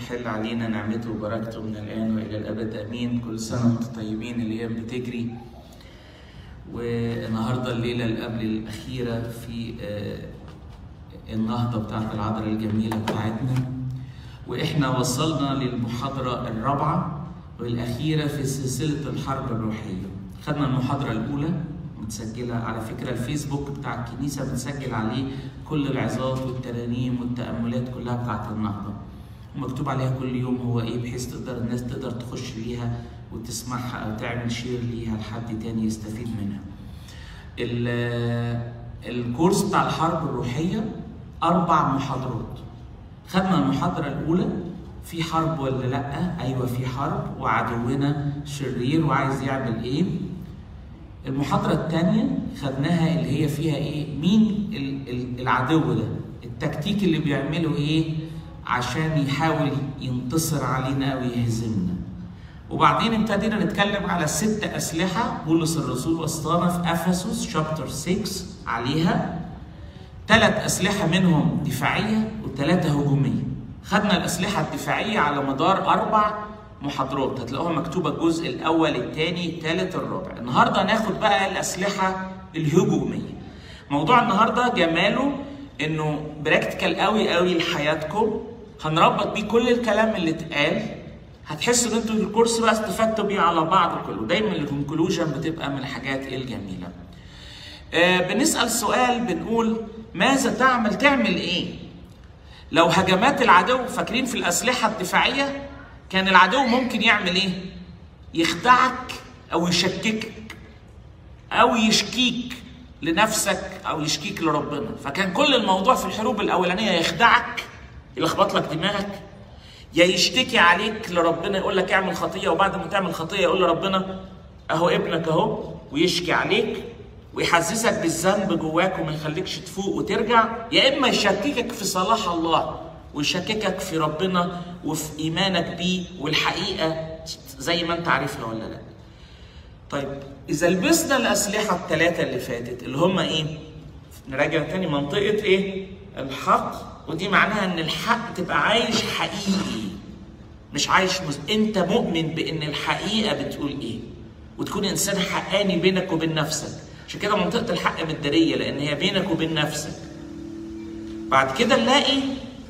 تحل علينا نعمته وبركته من الآن وإلى الأبد آمين كل سنة وأنتم طيبين الأيام بتجري والنهاردة الليلة اللي قبل الأخيرة في آه، النهضة بتاعت العذراء الجميلة بتاعتنا وإحنا وصلنا للمحاضرة الرابعة والأخيرة في سلسلة الحرب الروحية خدنا المحاضرة الأولى متسجلة على فكرة الفيسبوك بتاع الكنيسة متسجل عليه كل العظات والترانيم والتأملات كلها بتاعت النهضة ومكتوب عليها كل يوم هو ايه بحيث تقدر الناس تقدر تخش ليها وتسمعها او تعمل شير ليها لحد تاني يستفيد منها. ال- الكورس بتاع الحرب الروحية أربع محاضرات. خدنا المحاضرة الأولى في حرب ولا لأ؟ أيوه في حرب وعدونا شرير وعايز يعمل إيه؟ المحاضرة الثانية خدناها اللي هي فيها ايه؟ مين ال- ال- العدو ده؟ التكتيك اللي بيعمله ايه؟ عشان يحاول ينتصر علينا او يهزمنا. وبعدين ابتدينا نتكلم على ست اسلحة بولس الرسول وسطانا في افسس شابتر 6 عليها ثلاث اسلحة منهم دفاعية وثلاثة هجومية. خدنا الاسلحة الدفاعية على مدار اربع محاضرات هتلاقوها مكتوبه الجزء الاول الثاني الثالث الرابع النهارده هناخد بقى الاسلحه الهجوميه موضوع النهارده جماله انه براكتيكال قوي قوي لحياتكم هنربط بيه كل الكلام اللي اتقال هتحسوا ان انتوا في الكورس بقى استفدتوا بيه على بعض كله دايما الكونكلوجن بتبقى من الحاجات الجميله آه بنسال سؤال بنقول ماذا تعمل تعمل ايه لو هجمات العدو فاكرين في الاسلحه الدفاعيه كان العدو ممكن يعمل ايه؟ يخدعك او يشككك او يشكيك لنفسك او يشكيك لربنا فكان كل الموضوع في الحروب الاولانيه يخدعك يلخبط لك دماغك يا يشتكي عليك لربنا يقول لك اعمل خطيه وبعد ما تعمل خطيه يقول لربنا اهو ابنك اهو ويشكي عليك ويحسسك بالذنب جواك وما يخليكش تفوق وترجع يا اما يشككك في صلاح الله ويشككك في ربنا وفي ايمانك بيه والحقيقه زي ما انت عارفها ولا لا طيب اذا لبسنا الاسلحه الثلاثه اللي فاتت اللي هم ايه نراجع تاني منطقه ايه الحق ودي معناها ان الحق تبقى عايش حقيقي مش عايش مز... انت مؤمن بان الحقيقه بتقول ايه وتكون انسان حقاني بينك وبين نفسك عشان كده منطقه الحق مداريه لان هي بينك وبين نفسك بعد كده نلاقي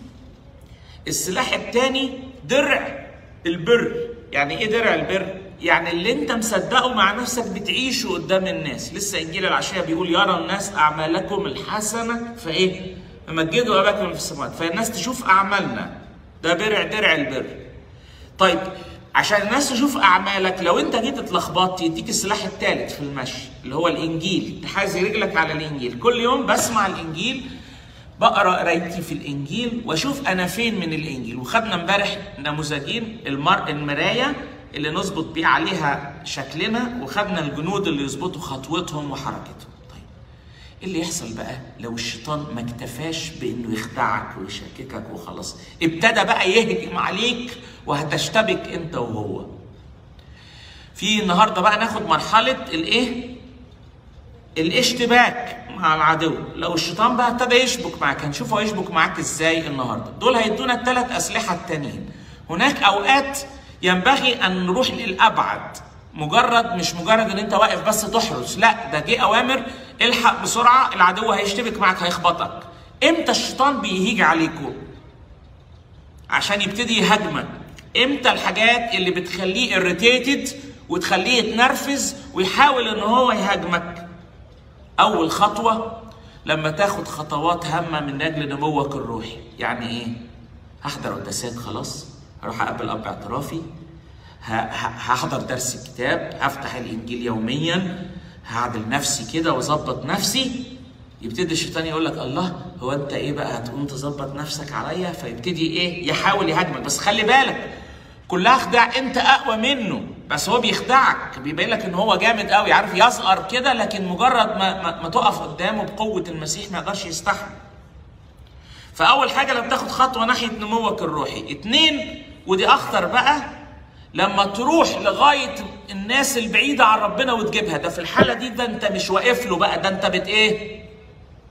السلاح الثاني درع البر يعني ايه درع البر يعني اللي انت مصدقه مع نفسك بتعيشه قدام الناس لسه انجيل العشيه بيقول يرى الناس اعمالكم الحسنه فايه فمجدوا اباكم في السماوات فالناس تشوف اعمالنا ده برع درع البر طيب عشان الناس تشوف اعمالك لو انت جيت اتلخبطت يديك السلاح الثالث في المشي اللي هو الانجيل تحازي رجلك على الانجيل كل يوم بسمع الانجيل بقرا قرايتي في الانجيل واشوف انا فين من الانجيل وخدنا امبارح نموذجين المر... المرايه اللي نظبط بيه عليها شكلنا وخدنا الجنود اللي يظبطوا خطوتهم وحركتهم طيب ايه اللي يحصل بقى لو الشيطان ما اكتفاش بانه يخدعك ويشككك وخلاص ابتدى بقى يهجم عليك وهتشتبك انت وهو في النهارده بقى ناخد مرحله الايه الاشتباك مع العدو لو الشيطان بقى ابتدى يشبك معاك هنشوف هو يشبك معاك ازاي النهارده دول هيدونا الثلاث اسلحه التانيين هناك اوقات ينبغي ان نروح للابعد مجرد مش مجرد ان انت واقف بس تحرس لا ده جه اوامر الحق بسرعه العدو هيشتبك معاك هيخبطك امتى الشيطان بيهيج عليكم عشان يبتدي يهاجمك امتى الحاجات اللي بتخليه irritated وتخليه يتنرفز ويحاول ان هو يهاجمك اول خطوه لما تاخد خطوات هامه من اجل نموك الروحي يعني ايه هحضر قداسات خلاص هروح اقابل اب اعترافي ه- ه- هحضر درس الكتاب هفتح الانجيل يوميا هعدل نفسي كده واظبط نفسي يبتدي الشيطان يقول لك الله هو انت ايه بقى هتقوم تظبط نفسك عليا فيبتدي ايه يحاول يهاجمك بس خلي بالك كلها خداع انت اقوى منه بس هو بيخدعك بيبين لك ان هو جامد قوي عارف يصغر كده لكن مجرد ما, ما, ما تقف قدامه بقوه المسيح ما يقدرش يستحمل فاول حاجه لما تاخد خطوه ناحيه نموك الروحي اتنين ودي اخطر بقى لما تروح لغايه الناس البعيده عن ربنا وتجيبها ده في الحاله دي ده انت مش واقف له بقى ده انت بت ايه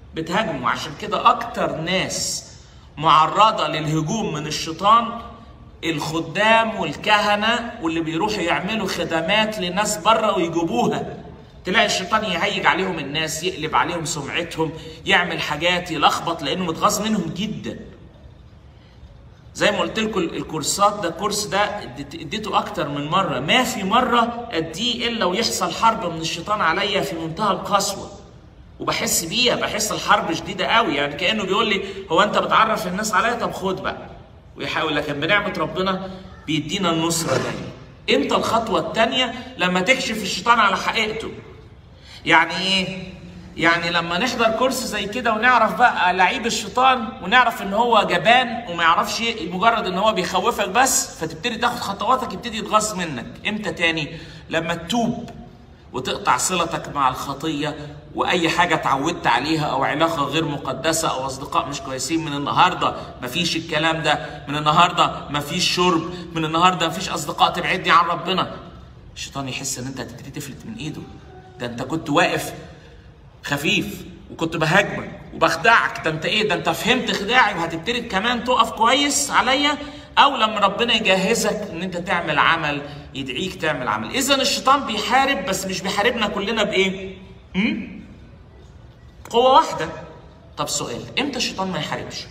بتهاجمه عشان كده اكتر ناس معرضه للهجوم من الشيطان الخدام والكهنة واللي بيروحوا يعملوا خدمات لناس بره ويجيبوها تلاقي الشيطان يهيج عليهم الناس يقلب عليهم سمعتهم يعمل حاجات يلخبط لانه متغاظ منهم جدا زي ما قلت لكم الكورسات ده الكورس ده اديته اكتر من مره ما في مره اديه الا ويحصل حرب من الشيطان عليا في منتهى القسوه وبحس بيها بحس الحرب شديده قوي يعني كانه بيقول لي هو انت بتعرف الناس عليا طب خد بقى ويحاول لكن بنعمه ربنا بيدينا النصره دايما امتى الخطوه الثانيه لما تكشف الشيطان على حقيقته يعني ايه يعني لما نحضر كورس زي كده ونعرف بقى لعيب الشيطان ونعرف ان هو جبان وما يعرفش مجرد ان هو بيخوفك بس فتبتدي تاخد خطواتك يبتدي يتغاظ منك امتى تاني لما تتوب وتقطع صلتك مع الخطية وأي حاجة اتعودت عليها أو علاقة غير مقدسة أو أصدقاء مش كويسين من النهاردة مفيش الكلام ده من النهاردة مفيش شرب من النهاردة مفيش أصدقاء تبعدني عن ربنا الشيطان يحس إن أنت هتبتدي تفلت من إيده ده أنت كنت واقف خفيف وكنت بهاجمك وبخدعك ده انت ايه ده انت فهمت خداعي وهتبتدي كمان تقف كويس عليا او لما ربنا يجهزك ان انت تعمل عمل يدعيك تعمل عمل اذا الشيطان بيحارب بس مش بيحاربنا كلنا بايه امم قوه واحده طب سؤال امتى الشيطان ما يحاربش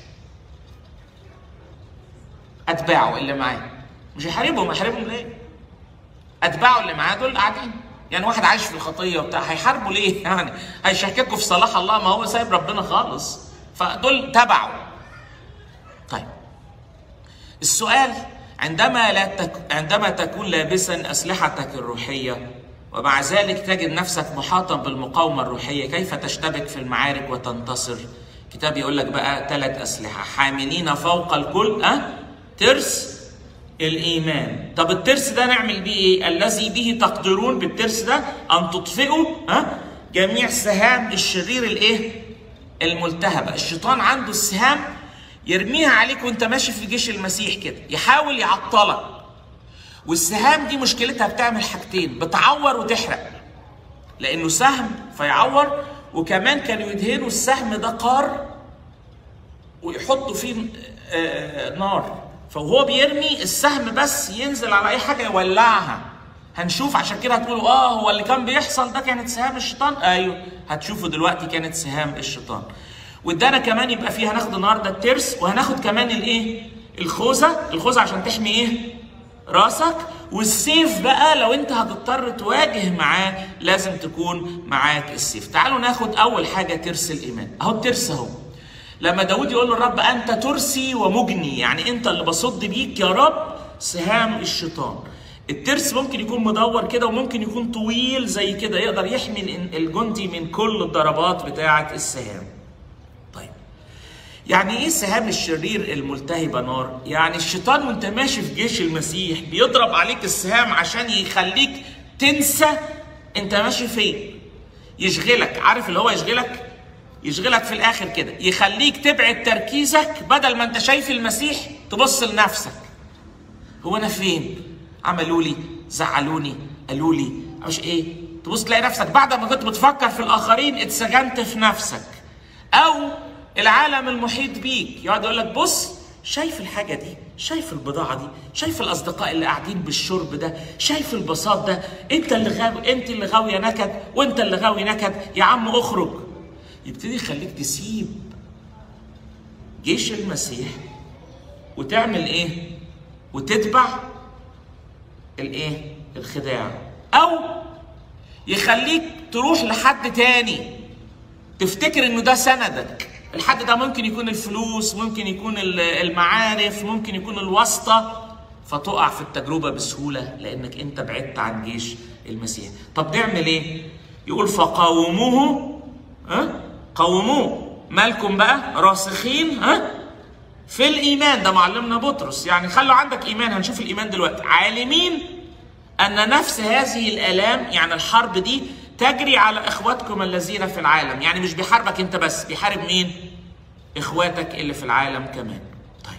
اتباعه اللي معاه مش يحاربهم يحاربهم ليه اتباعه اللي معاه دول قاعدين يعني واحد عايش في الخطيه وبتاع هيحاربوا ليه يعني هيشككوا في صلاح الله ما هو سايب ربنا خالص فدول تبعه طيب السؤال عندما لا تك... عندما تكون لابسا اسلحتك الروحيه ومع ذلك تجد نفسك محاطا بالمقاومه الروحيه كيف تشتبك في المعارك وتنتصر كتاب يقول لك بقى ثلاث اسلحه حاملين فوق الكل أه؟ ترس الايمان طب الترس ده نعمل بيه ايه الذي به تقدرون بالترس ده ان تطفئوا ها جميع سهام الشرير الايه الملتهبه الشيطان عنده السهام يرميها عليك وانت ماشي في جيش المسيح كده يحاول يعطلك والسهام دي مشكلتها بتعمل حاجتين بتعور وتحرق لانه سهم فيعور وكمان كانوا يدهنوا السهم ده قار ويحطوا فيه نار فهو بيرمي السهم بس ينزل على اي حاجه يولعها هنشوف عشان كده هتقولوا اه هو اللي كان بيحصل ده كانت سهام الشيطان ايوه هتشوفوا دلوقتي كانت سهام الشيطان وادانا كمان يبقى فيه هناخد النهارده الترس وهناخد كمان الايه الخوذه الخوذه عشان تحمي ايه راسك والسيف بقى لو انت هتضطر تواجه معاه لازم تكون معاك السيف تعالوا ناخد اول حاجه ترس الايمان اهو الترس اهو لما داود يقول للرب انت ترسي ومجني يعني انت اللي بصد بيك يا رب سهام الشيطان الترس ممكن يكون مدور كده وممكن يكون طويل زي كده يقدر يحمي الجندي من كل الضربات بتاعه السهام طيب يعني ايه سهام الشرير الملتهبه نار يعني الشيطان وانت ماشي في جيش المسيح بيضرب عليك السهام عشان يخليك تنسى انت ماشي فين يشغلك عارف اللي هو يشغلك يشغلك في الاخر كده يخليك تبعد تركيزك بدل ما انت شايف المسيح تبص لنفسك هو انا فين عملوا لي زعلوني قالوا لي مش ايه تبص تلاقي نفسك بعد ما كنت بتفكر في الاخرين اتسجنت في نفسك او العالم المحيط بيك يقعد يقول لك بص شايف الحاجة دي شايف البضاعة دي شايف الأصدقاء اللي قاعدين بالشرب ده شايف البساط ده أنت اللي غاوي أنت اللي غاوية نكد وأنت اللي غاوي نكد يا عم اخرج يبتدي يخليك تسيب جيش المسيح وتعمل ايه وتتبع الايه الخداع او يخليك تروح لحد تاني تفتكر انه ده سندك الحد ده ممكن يكون الفلوس ممكن يكون المعارف ممكن يكون الواسطه فتقع في التجربه بسهوله لانك انت بعدت عن جيش المسيح طب نعمل ايه يقول فقاوموه ها قوموه مالكم بقى راسخين ها في الايمان ده معلمنا بطرس يعني خلوا عندك ايمان هنشوف الايمان دلوقتي عالمين ان نفس هذه الالام يعني الحرب دي تجري على اخواتكم الذين في العالم يعني مش بيحاربك انت بس بيحارب مين اخواتك اللي في العالم كمان طيب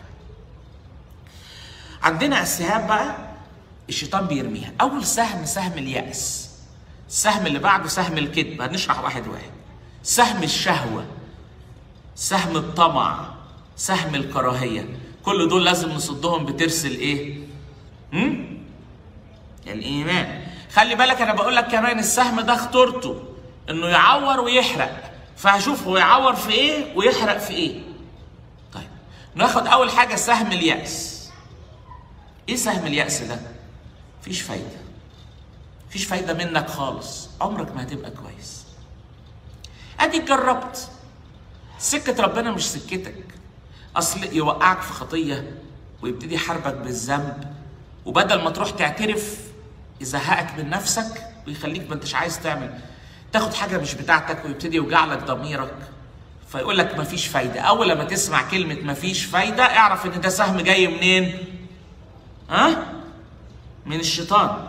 عندنا السهام بقى الشيطان بيرميها اول سهم سهم اليأس السهم اللي بعده سهم الكذب هنشرح واحد واحد سهم الشهوة سهم الطمع سهم الكراهية كل دول لازم نصدهم بترس الايه هم؟ الايمان خلي بالك انا بقول لك كمان السهم ده خطورته انه يعور ويحرق فهشوف هو يعور في ايه ويحرق في ايه طيب ناخد اول حاجه سهم الياس ايه سهم الياس ده مفيش فايده مفيش فايده منك خالص عمرك ما هتبقى كويس اديك جربت سكه ربنا مش سكتك اصل يوقعك في خطيه ويبتدي يحاربك بالذنب وبدل ما تروح تعترف يزهقك من نفسك ويخليك ما انتش عايز تعمل تاخد حاجه مش بتاعتك ويبتدي يوجع لك ضميرك فيقول لك مفيش فايده اول لما تسمع كلمه مفيش فايده اعرف ان ده سهم جاي منين ها من الشيطان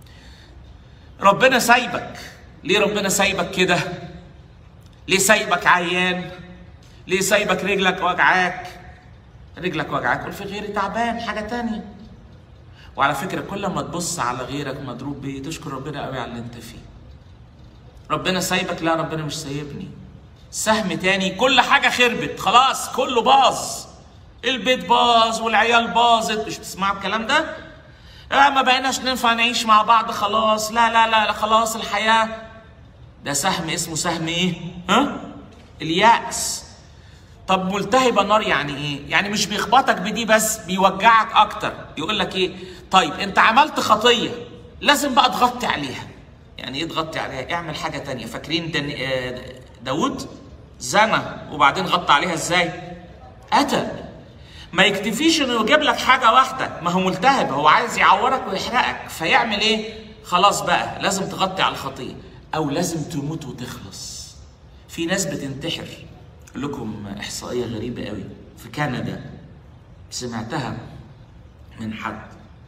ربنا سايبك ليه ربنا سايبك كده ليه سايبك عيان ليه سايبك رجلك وجعاك رجلك وجعاك قول في غيري تعبان حاجه تانية وعلى فكره كل ما تبص على غيرك مضروب بيه تشكر ربنا قوي على اللي انت فيه ربنا سايبك لا ربنا مش سايبني سهم تاني كل حاجه خربت خلاص كله باظ البيت باظ والعيال باظت مش بتسمعوا الكلام ده لا ما بقيناش ننفع نعيش مع بعض خلاص لا لا لا, لا خلاص الحياه ده سهم اسمه سهم ايه ها اليأس طب ملتهبة نار يعني ايه؟ يعني مش بيخبطك بدي بس بيوجعك اكتر يقول لك ايه؟ طيب انت عملت خطية لازم بقى تغطي عليها يعني ايه تغطي عليها؟ اعمل حاجة تانية فاكرين دن... داود زنى وبعدين غطى عليها ازاي؟ قتل ما يكتفيش انه يجيب لك حاجة واحدة ما هو ملتهب هو عايز يعورك ويحرقك فيعمل ايه؟ خلاص بقى لازم تغطي على الخطية او لازم تموت وتخلص في ناس بتنتحر أقول لكم إحصائية غريبة قوي في كندا سمعتها من حد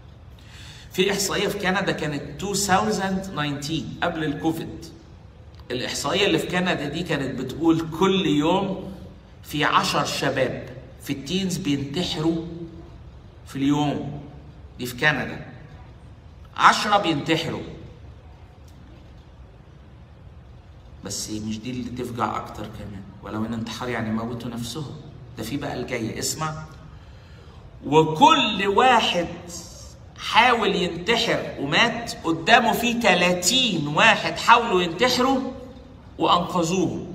في إحصائية في كندا كانت 2019 قبل الكوفيد الإحصائية اللي في كندا دي كانت بتقول كل يوم في عشر شباب في التينز بينتحروا في اليوم دي في كندا عشرة بينتحروا بس مش دي اللي تفجع اكتر كمان ولو ان انتحار يعني موتوا نفسهم ده في بقى الجايه اسمع وكل واحد حاول ينتحر ومات قدامه في 30 واحد حاولوا ينتحروا وانقذوه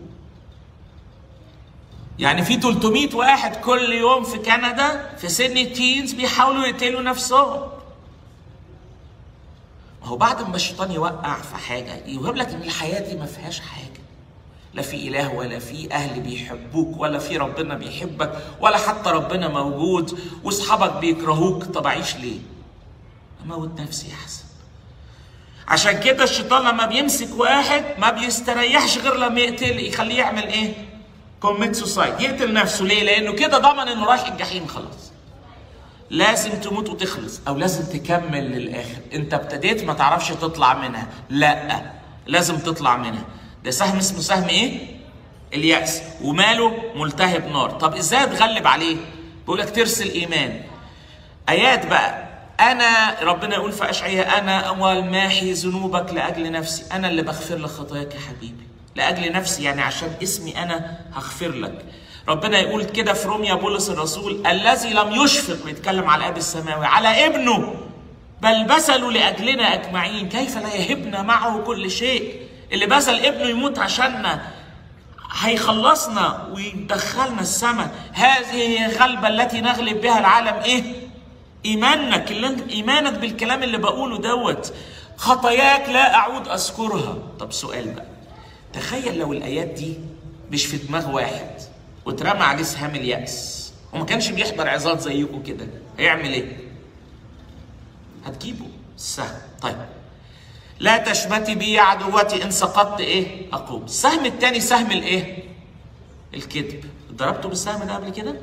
يعني في 300 واحد كل يوم في كندا في سن التينز بيحاولوا يقتلوا نفسهم هو بعد ما الشيطان يوقع في حاجه يوهب لك ان الحياه دي ما فيهاش حاجه لا في اله ولا في اهل بيحبوك ولا في ربنا بيحبك ولا حتى ربنا موجود واصحابك بيكرهوك طب اعيش ليه اموت نفسي احسن عشان كده الشيطان لما بيمسك واحد ما بيستريحش غير لما يقتل يخليه يعمل ايه كوميت سوسايد يقتل نفسه ليه لانه كده ضمن انه رايح الجحيم خلاص لازم تموت وتخلص او لازم تكمل للاخر انت ابتديت ما تعرفش تطلع منها لا لازم تطلع منها ده سهم اسمه سهم ايه اليأس وماله ملتهب نار طب ازاي اتغلب عليه بيقول لك ترسل ايمان ايات بقى انا ربنا يقول في اشعياء انا اول ماحي ذنوبك لاجل نفسي انا اللي بغفر لك خطاياك يا حبيبي لاجل نفسي يعني عشان اسمي انا هغفر لك ربنا يقول كده في روميا بولس الرسول الذي لم يشفق بيتكلم على الاب السماوي على ابنه بل بذلوا لاجلنا اجمعين كيف لا يهبنا معه كل شيء اللي بذل ابنه يموت عشاننا هيخلصنا ويدخلنا السماء هذه هي الغلبة التي نغلب بها العالم ايه ايمانك اللي انت ايمانك بالكلام اللي بقوله دوت خطاياك لا اعود اذكرها طب سؤال بقى تخيل لو الايات دي مش في دماغ واحد واترمى عليه سهام اليأس وما كانش بيحضر عظات زيكم كده هيعمل ايه هتجيبه السهم طيب لا تشمتي بي يا عدوتي ان سقطت ايه اقوم السهم الثاني سهم الايه الكذب ضربته بالسهم ده قبل كده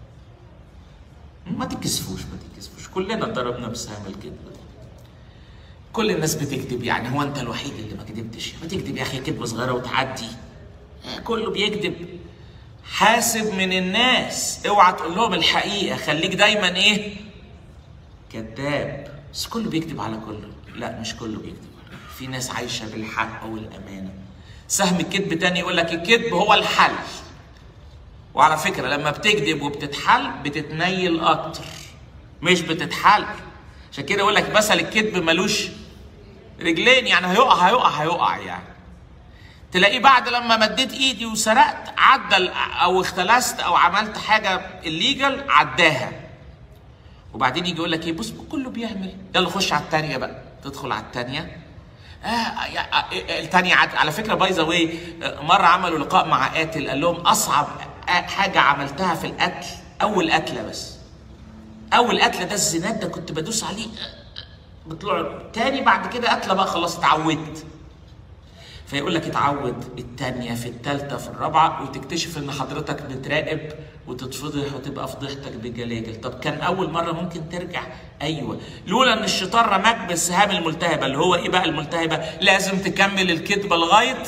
ما تتكسفوش ما تتكسفوش كلنا ضربنا بسهم الكذب ده كل الناس بتكذب يعني هو انت الوحيد اللي ما كذبتش ما تكذب يا اخي كذبه صغيره وتعدي كله بيكذب حاسب من الناس اوعى تقول لهم الحقيقه خليك دايما ايه كذاب بس كله بيكذب على كله لا مش كله بيكذب في ناس عايشه بالحق والامانه سهم الكذب تاني يقول لك الكذب هو الحل وعلى فكره لما بتكذب وبتتحل بتتنيل اكتر مش بتتحل عشان كده يقول لك مثل الكذب ملوش رجلين يعني هيقع هيقع هيقع يعني تلاقيه بعد لما مديت ايدي وسرقت عدى او اختلست او عملت حاجه الليجل عداها وبعدين يجي يقول لك ايه بص كله بيعمل يلا خش على الثانيه بقى تدخل على الثانيه آه الثانيه على فكره باي ذا واي مره عملوا لقاء مع قاتل قال لهم اصعب حاجه عملتها في القتل اول قتله بس اول قتله ده الزناد ده كنت بدوس عليه بطلع تاني بعد كده قتله بقى خلاص اتعودت فيقول لك اتعود التانية في التالتة في الرابعة وتكتشف ان حضرتك بتراقب وتتفضح وتبقى فضيحتك بجلاجل طب كان اول مرة ممكن ترجع ايوه لولا ان الشيطان رماك بالسهام الملتهبة اللي هو ايه بقى الملتهبة لازم تكمل الكذبة لغاية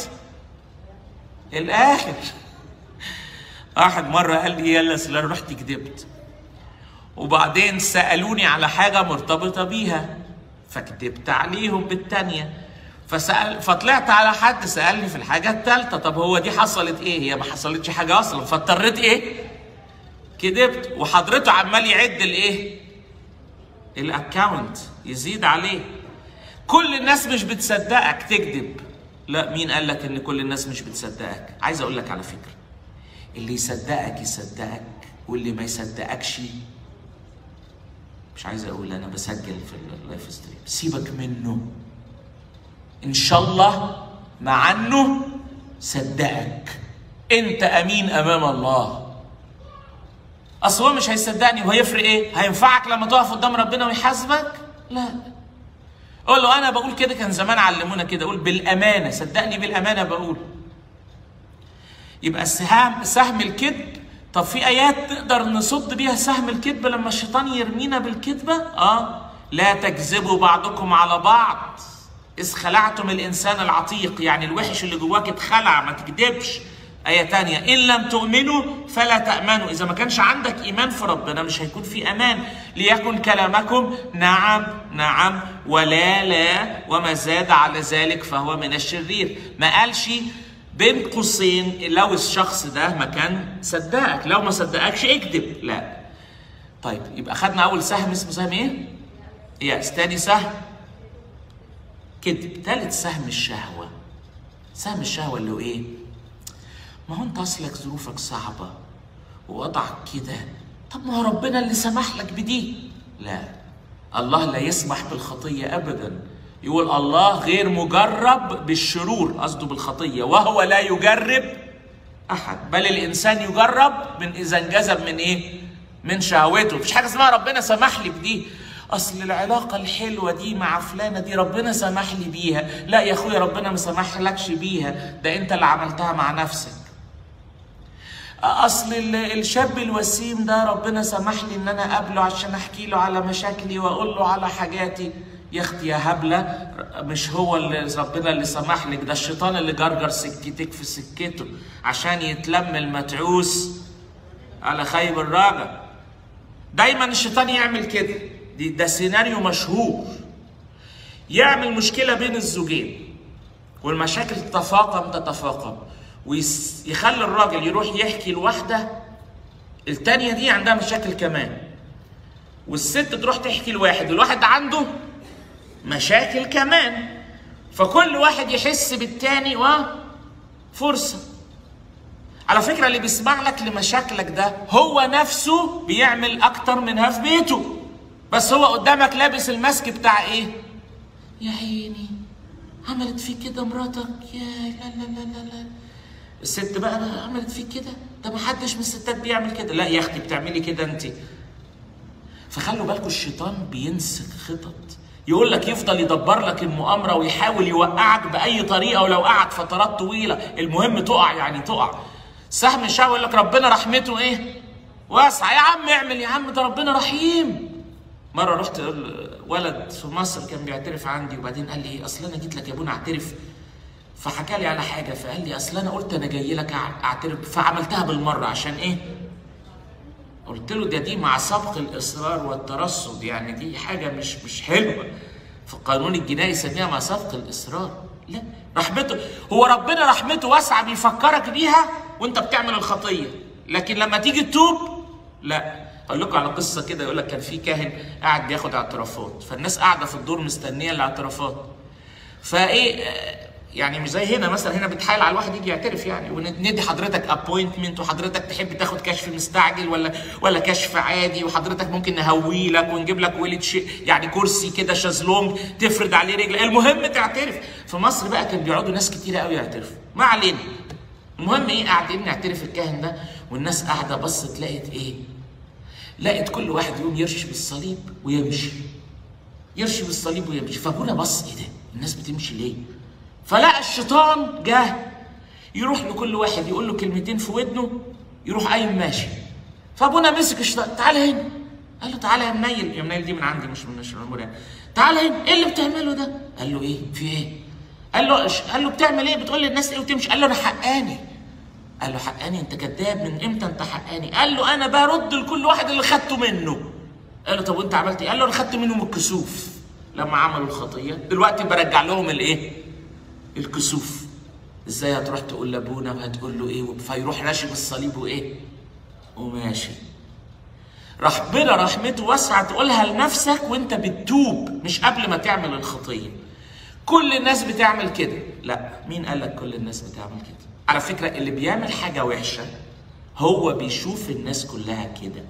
الاخر واحد مرة قال لي يلا اصل انا رحت كذبت وبعدين سألوني على حاجة مرتبطة بيها فكذبت عليهم بالتانية فسأل فطلعت على حد سألني في الحاجة التالتة طب هو دي حصلت ايه؟ هي ما حصلتش حاجة أصلا فاضطريت ايه؟ كذبت وحضرته عمال يعد الايه؟ الاكونت يزيد عليه كل الناس مش بتصدقك تكذب لا مين قال لك ان كل الناس مش بتصدقك عايز اقول لك على فكره اللي يصدقك يصدقك واللي ما يصدقكش مش عايز اقول انا بسجل في اللايف ستريم سيبك منه ان شاء الله مع انه صدقك انت امين امام الله اصل هو مش هيصدقني وهيفرق ايه هينفعك لما تقف قدام ربنا ويحاسبك لا قول له انا بقول كده كان زمان علمونا كده قول بالامانه صدقني بالامانه بقول يبقى السهام سهم الكذب طب في ايات نقدر نصد بيها سهم الكذب لما الشيطان يرمينا بالكذبه اه لا تكذبوا بعضكم على بعض إذ خلعتم الإنسان العتيق يعني الوحش اللي جواك اتخلع ما تكذبش آية تانية إن لم تؤمنوا فلا تأمنوا إذا ما كانش عندك إيمان في ربنا مش هيكون في أمان ليكن كلامكم نعم نعم ولا لا وما زاد على ذلك فهو من الشرير ما قالش بين قوسين لو الشخص ده ما كان صدقك لو ما صدقكش اكذب لا طيب يبقى خدنا أول سهم اسمه سهم إيه؟ يأس تاني سهم كذب ثالث سهم الشهوة سهم الشهوة اللي هو ايه ما هو انت اصلك ظروفك صعبة ووضعك كده طب ما هو ربنا اللي سمح لك بدي لا الله لا يسمح بالخطية ابدا يقول الله غير مجرب بالشرور قصده بالخطية وهو لا يجرب احد بل الانسان يجرب من اذا انجذب من ايه من شهوته مفيش حاجة اسمها ربنا سمح لي بدي اصل العلاقه الحلوه دي مع فلانه دي ربنا سمح لي بيها لا يا اخويا ربنا ما سمح لكش بيها ده انت اللي عملتها مع نفسك اصل الشاب الوسيم ده ربنا سمح لي ان انا اقابله عشان احكي له على مشاكلي واقول له على حاجاتي يا اختي يا هبله مش هو اللي ربنا اللي سمح لك ده الشيطان اللي جرجر سكتك في سكته عشان يتلم المتعوس على خيب الراجع دايما الشيطان يعمل كده دي ده سيناريو مشهور يعمل مشكله بين الزوجين والمشاكل تتفاقم تتفاقم ويخلي الراجل يروح يحكي لواحده التانية دي عندها مشاكل كمان والست تروح تحكي لواحد الواحد عنده مشاكل كمان فكل واحد يحس بالتاني وفرصة على فكرة اللي بيسمع لك لمشاكلك ده هو نفسه بيعمل أكتر منها في بيته بس هو قدامك لابس الماسك بتاع ايه؟ يا عيني عملت فيك كده مراتك يا لا لا لا لا لا الست بقى عملت فيك كده ده محدش من الستات بيعمل كده لا يا اختي بتعملي كده انت فخلوا بالكم الشيطان بينسك خطط يقول لك يفضل يدبر لك المؤامره ويحاول يوقعك باي طريقه ولو قعد فترات طويله المهم تقع يعني تقع سهم الشعب يقول لك ربنا رحمته ايه واسعه يا عم اعمل يا عم ده ربنا رحيم مره رحت ولد في مصر كان بيعترف عندي وبعدين قال لي اصل انا جيت لك يا ابونا اعترف فحكى لي على حاجه فقال لي اصل انا قلت انا جاي لك اعترف فعملتها بالمره عشان ايه؟ قلت له ده دي مع سبق الاصرار والترصد يعني دي حاجه مش مش حلوه في القانون الجنائي يسميها مع سبق الاصرار لا رحمته هو ربنا رحمته واسعه بيفكرك بيها وانت بتعمل الخطيه لكن لما تيجي تتوب لا اقول لكم على قصه كده يقول لك كان في كاهن قاعد بياخد اعترافات فالناس قاعده في الدور مستنيه الاعترافات فايه آه، يعني مش زي هنا مثلا هنا بتحايل على الواحد يجي يعترف يعني وندي حضرتك ابوينتمنت وحضرتك تحب تاخد كشف مستعجل ولا ولا كشف عادي وحضرتك ممكن نهوي لك ونجيب لك ويلد شيء يعني كرسي كده شازلونج تفرد عليه رجل المهم تعترف في مصر بقى كان بيقعدوا ناس كتيره قوي يعترفوا ما علينا المهم ايه قاعدين نعترف الكاهن ده والناس قاعده بصت لقت ايه لقت كل واحد يقوم يرشي بالصليب ويمشي يرشي بالصليب ويمشي فابونا بص ايه ده الناس بتمشي ليه فلقى الشيطان جه يروح لكل واحد يقول له كلمتين في ودنه يروح قايم ماشي فابونا مسك الشيطان تعالى هنا قال له تعالى يا منيل يا منيل دي من عندي مش من ابونا تعالى هنا ايه اللي بتعمله ده قال له ايه في ايه قال له قال له بتعمل ايه بتقول للناس ايه وتمشي قال له انا حقاني قال له حقاني انت كذاب من امتى انت حقاني قال له انا برد لكل واحد اللي خدته منه قال له طب وانت عملت ايه قال له انا خدت منهم الكسوف لما عملوا الخطيه دلوقتي برجع لهم الايه الكسوف ازاي هتروح تقول لابونا وهتقول له ايه فيروح راشي بالصليب وايه وماشي ربنا رحمته واسعه تقولها لنفسك وانت بتتوب مش قبل ما تعمل الخطيه كل الناس بتعمل كده لا مين قال لك كل الناس بتعمل كده على فكره اللي بيعمل حاجه وحشه هو بيشوف الناس كلها كده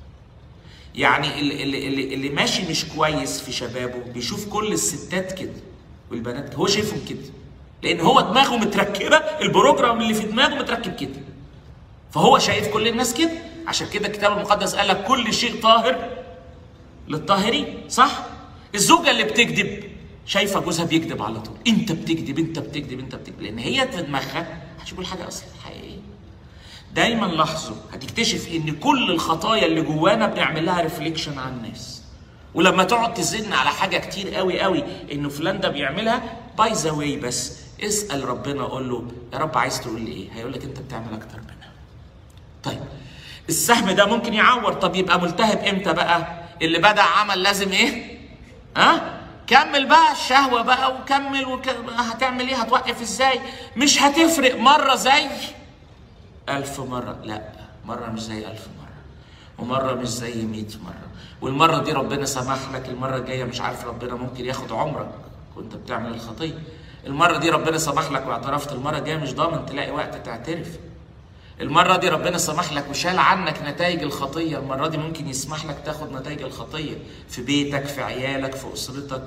يعني اللي, اللي, اللي ماشي مش كويس في شبابه بيشوف كل الستات كده والبنات هو شايفهم كده لان هو دماغه متركبه البروجرام اللي في دماغه متركب كده فهو شايف كل الناس كده عشان كده الكتاب المقدس قال لك كل شيء طاهر للطاهرين صح الزوجه اللي بتكذب شايفه جوزها بيكذب على طول انت بتكذب انت بتكذب انت بتكذب لان هي في دماغها هتشوف الحاجه اصلا حقيقيه دايما لاحظوا هتكتشف ان كل الخطايا اللي جوانا بنعمل لها ريفليكشن على الناس ولما تقعد تزن على حاجه كتير قوي قوي انه فلان ده بيعملها باي ذا واي بس اسال ربنا قول له يا رب عايز تقول لي ايه هيقول لك انت بتعمل اكتر منها طيب السهم ده ممكن يعور طب يبقى ملتهب امتى بقى اللي بدا عمل لازم ايه ها كمل بقى الشهوة بقى وكمل وك... هتعمل ايه هتوقف ازاي مش هتفرق مرة زي ألف مرة لا مرة مش زي ألف مرة ومرة مش زي مئة مرة والمرة دي ربنا سمح لك المرة الجاية مش عارف ربنا ممكن ياخد عمرك وانت بتعمل الخطية المرة دي ربنا سمح لك واعترفت المرة الجاية مش ضامن تلاقي وقت تعترف المرة دي ربنا سمح لك وشال عنك نتائج الخطية المرة دي ممكن يسمح لك تاخد نتائج الخطية في بيتك في عيالك في أسرتك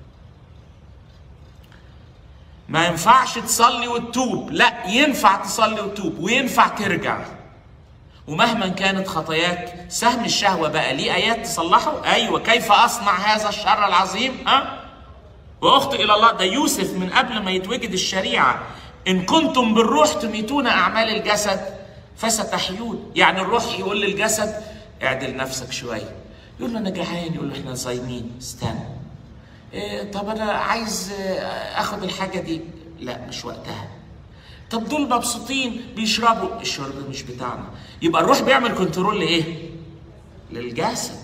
ما ينفعش تصلي وتتوب لا ينفع تصلي وتتوب وينفع ترجع ومهما كانت خطاياك سهم الشهوة بقى ليه آيات تصلحه أيوة كيف أصنع هذا الشر العظيم ها وأخطئ إلى الله ده يوسف من قبل ما يتوجد الشريعة إن كنتم بالروح تميتون أعمال الجسد فستحيون يعني الروح يقول للجسد اعدل نفسك شوية يقول له أنا جعان يقول له إحنا صايمين استنى إيه طب أنا عايز آخد الحاجة دي لا مش وقتها طب دول مبسوطين بيشربوا الشرب مش بتاعنا يبقى الروح بيعمل كنترول لايه للجسد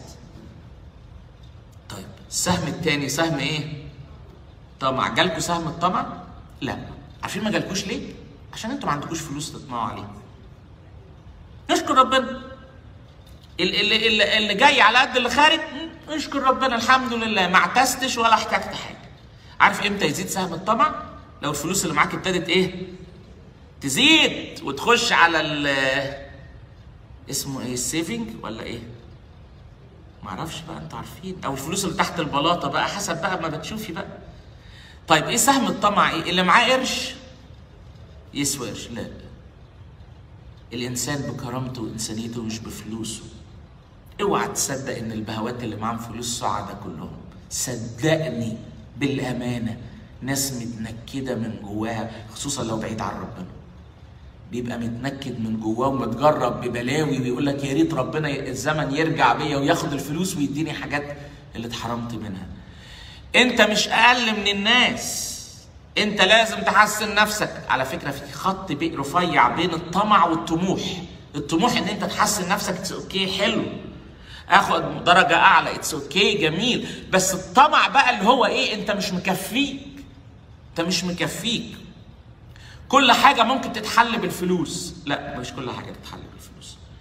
طيب السهم الثاني سهم ايه طمع جالكوا سهم الطمع لا عارفين ما جالكوش ليه عشان انتوا ما عندكوش فلوس تطمعوا عليه نشكر ربنا اللي, اللي, اللي جاي على قد اللي خارج نشكر ربنا الحمد لله ما اعتزتش ولا احتجت حاجه عارف امتى يزيد سهم الطمع لو الفلوس اللي معاك ابتدت ايه تزيد وتخش على ال اسمه ايه السيفنج ولا ايه معرفش بقى انتوا عارفين او الفلوس اللي تحت البلاطه بقى حسب بقى ما بتشوفي بقى طيب ايه سهم الطمع ايه اللي معاه قرش يسوى قرش لا الانسان بكرامته وانسانيته مش بفلوسه اوعى تصدق ان البهوات اللي معاهم فلوس سعداء كلهم صدقني بالامانه ناس متنكده من جواها خصوصا لو بعيد عن ربنا بيبقى متنكد من جواه ومتجرب ببلاوي ويقول لك يا ريت ربنا الزمن يرجع بيا وياخد الفلوس ويديني حاجات اللي اتحرمت منها انت مش اقل من الناس انت لازم تحسن نفسك على فكره في خط بي رفيع بين الطمع والطموح الطموح ان انت تحسن نفسك اتس اوكي حلو اخد درجه اعلى اتس اوكي جميل بس الطمع بقى اللي هو ايه انت مش مكفيك انت مش مكفيك كل حاجه ممكن تتحل بالفلوس لا مش كل حاجه تتحل بالفلوس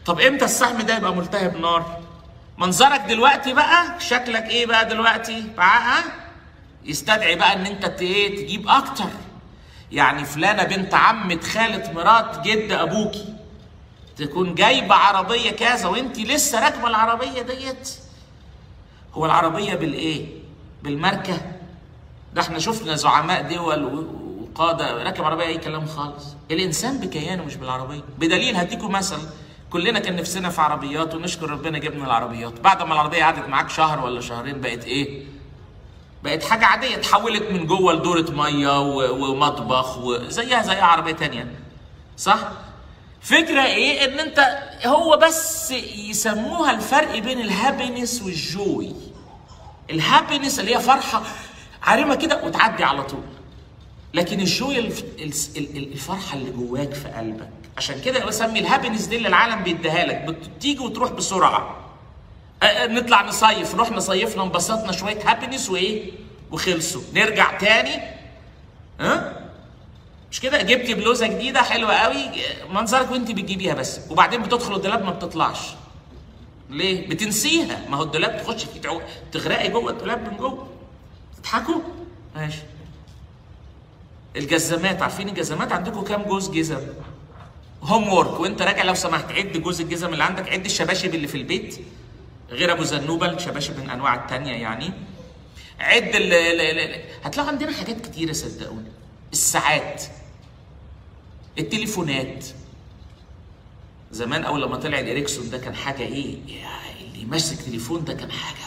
طب امتى السهم ده يبقى ملتهب نار منظرك دلوقتي بقى شكلك ايه بقى دلوقتي بقى يستدعي بقى ان انت ايه تجيب اكتر يعني فلانه بنت عمة خالة مرات جد ابوكي تكون جايبه عربيه كذا وانت لسه راكبه العربيه ديت هو العربيه بالايه بالماركه ده احنا شفنا زعماء دول وقاده راكب عربيه اي كلام خالص الانسان بكيانه مش بالعربيه بدليل هديكم مثل كلنا كان نفسنا في عربيات ونشكر ربنا جبنا العربيات بعد ما العربيه قعدت معاك شهر ولا شهرين بقت ايه بقت حاجه عاديه اتحولت من جوه لدوره ميه ومطبخ وزيها زي عربيه تانية صح فكره ايه ان انت هو بس يسموها الفرق بين الهابينس والجوي الهابينس اللي هي فرحه عارمه كده وتعدي على طول لكن الجوي الفرحه اللي جواك في قلبك عشان كده بسمي الهابينس دي اللي العالم بيديها لك بتيجي وتروح بسرعه نطلع نصيف رحنا صيفنا انبسطنا شويه هابينس وايه وخلصوا نرجع تاني ها مش كده جبتي بلوزه جديده حلوه قوي منظرك وانت بتجيبيها بس وبعدين بتدخل الدولاب ما بتطلعش ليه بتنسيها ما هو الدولاب تخش فيه تعو... تغرقي جوه الدولاب من جوه تضحكوا ماشي الجزمات عارفين الجزمات عندكم كام جوز جزم هوم وورك وانت راجع لو سمحت عد جوز الجزم اللي عندك عد الشباشب اللي في البيت غير ابو زنوبه الشباشب من انواع التانية يعني عد ال ال هتلاقوا عندنا حاجات كتيره صدقوني الساعات التليفونات زمان اول لما طلع الاريكسون ده كان حاجه ايه يعني اللي ماسك تليفون ده كان حاجه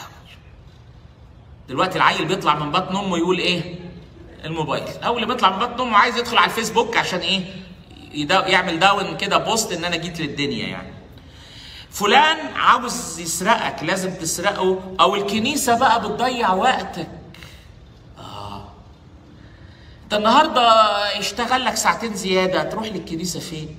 دلوقتي العيل بيطلع من بطن امه يقول ايه الموبايل اول اللي بيطلع من بطن امه عايز يدخل على الفيسبوك عشان ايه يعمل داون كده بوست ان انا جيت للدنيا يعني فلان عاوز يسرقك لازم تسرقه او الكنيسه بقى بتضيع وقتك اه انت النهارده اشتغل لك ساعتين زياده تروح للكنيسه فين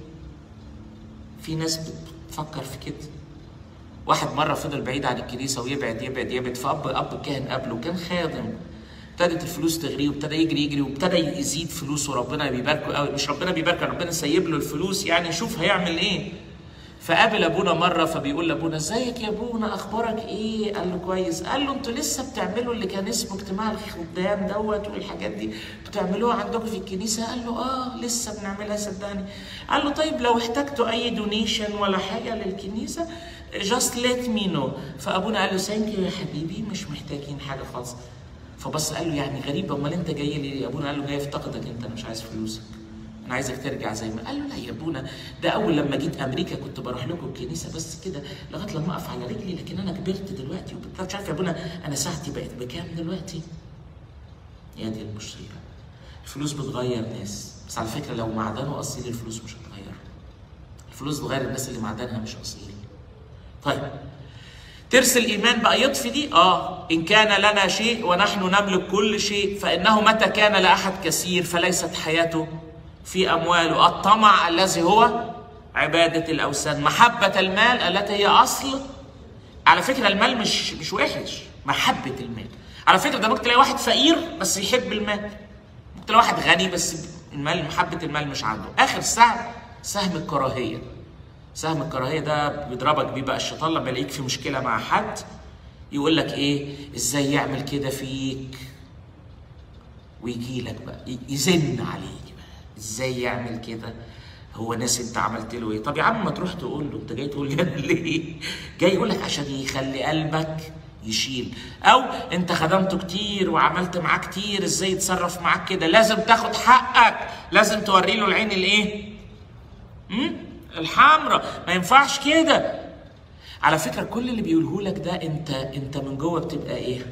في ناس بتفكر في كده واحد مره فضل بعيد عن الكنيسه ويبعد يبعد يبعد فاب اب كاهن قبله كان خادم ابتدت الفلوس تغريه وابتدى يجري يجري وابتدى يزيد فلوس وربنا بيباركه قوي مش ربنا بيباركه ربنا سايب له الفلوس يعني شوف هيعمل ايه فقابل ابونا مره فبيقول لابونا ازيك يا ابونا اخبارك ايه؟ قال له كويس قال له انتوا لسه بتعملوا اللي كان اسمه اجتماع الخدام دوت والحاجات دي بتعملوها عندكم في الكنيسه؟ قال له اه لسه بنعملها صدقني قال له طيب لو احتجتوا اي دونيشن ولا حاجه للكنيسه جاست ليت مي نو فابونا قال له ثانك يو يا حبيبي مش محتاجين حاجه خالص فبص قال له يعني غريب امال انت جاي لي ابونا قال له جاي افتقدك انت انا مش عايز فلوسك انا عايزك ترجع زي ما قال له لا يا ابونا ده اول لما جيت امريكا كنت بروح لكم الكنيسه بس كده لغايه لما اقف على رجلي لكن انا كبرت دلوقتي وبتاع مش عارف يا ابونا انا ساعتي بقت بكام دلوقتي يا دي المشكله الفلوس بتغير ناس بس على فكره لو معدنه اصيل الفلوس مش هتغير الفلوس بتغير الناس اللي معدنها مش اصيل طيب ترس الايمان بقى يطفي دي اه ان كان لنا شيء ونحن نملك كل شيء فانه متى كان لاحد كثير فليست حياته في امواله الطمع الذي هو عباده الاوثان محبه المال التي هي اصل على فكره المال مش مش وحش محبه المال على فكره ده ممكن تلاقي واحد فقير بس يحب المال ممكن تلاقي واحد غني بس المال محبه المال مش عنده اخر سهم سهم الكراهيه سهم الكراهيه ده بيضربك بيه بقى الشيطان لما يلاقيك في مشكله مع حد يقول لك ايه ازاي يعمل كده فيك ويجي لك بقى يزن عليك بقى ازاي يعمل كده هو ناس انت عملت له ايه طب يا عم ما تروح تقول له انت جاي تقول لي انا ليه جاي يقول لك عشان يخلي قلبك يشيل او انت خدمته كتير وعملت معاه كتير ازاي يتصرف معاك كده لازم تاخد حقك لازم توري له العين الايه امم الحمراء ما ينفعش كده على فكره كل اللي بيقوله لك ده انت انت من جوه بتبقى ايه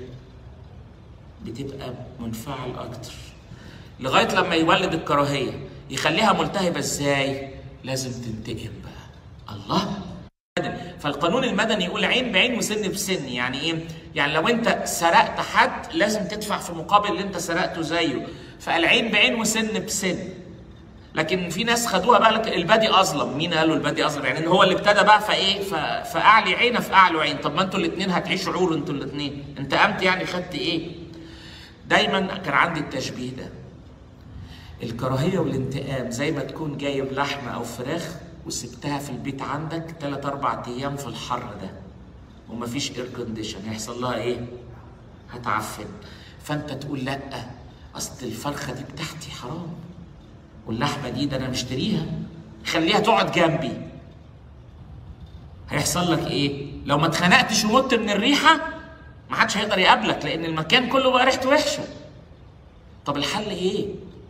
بتبقى منفعل اكتر لغايه لما يولد الكراهيه يخليها ملتهبه ازاي لازم تنتقم بقى الله فالقانون المدني يقول عين بعين وسن بسن يعني ايه يعني لو انت سرقت حد لازم تدفع في مقابل اللي انت سرقته زيه فالعين بعين وسن بسن لكن في ناس خدوها بقى لك البادي اظلم مين قال له البادي اظلم يعني ان هو اللي ابتدى بقى فايه فاعلي عينه في اعلى عين طب ما انتوا الاثنين هتعيشوا عور انتوا الاثنين انت قمت يعني خدت ايه دايما كان عندي التشبيه ده الكراهيه والانتقام زي ما تكون جايب لحمه او فراخ وسبتها في البيت عندك 3 4 ايام في الحر ده ومفيش اير كونديشن هيحصل لها ايه؟ هتعفن فانت تقول لا اصل الفرخه دي بتاعتي حرام واللحمه دي ده انا مشتريها خليها تقعد جنبي هيحصل لك ايه؟ لو ما اتخنقتش ومت من الريحه ما حدش هيقدر يقابلك لان المكان كله بقى ريحته وحشه طب الحل ايه؟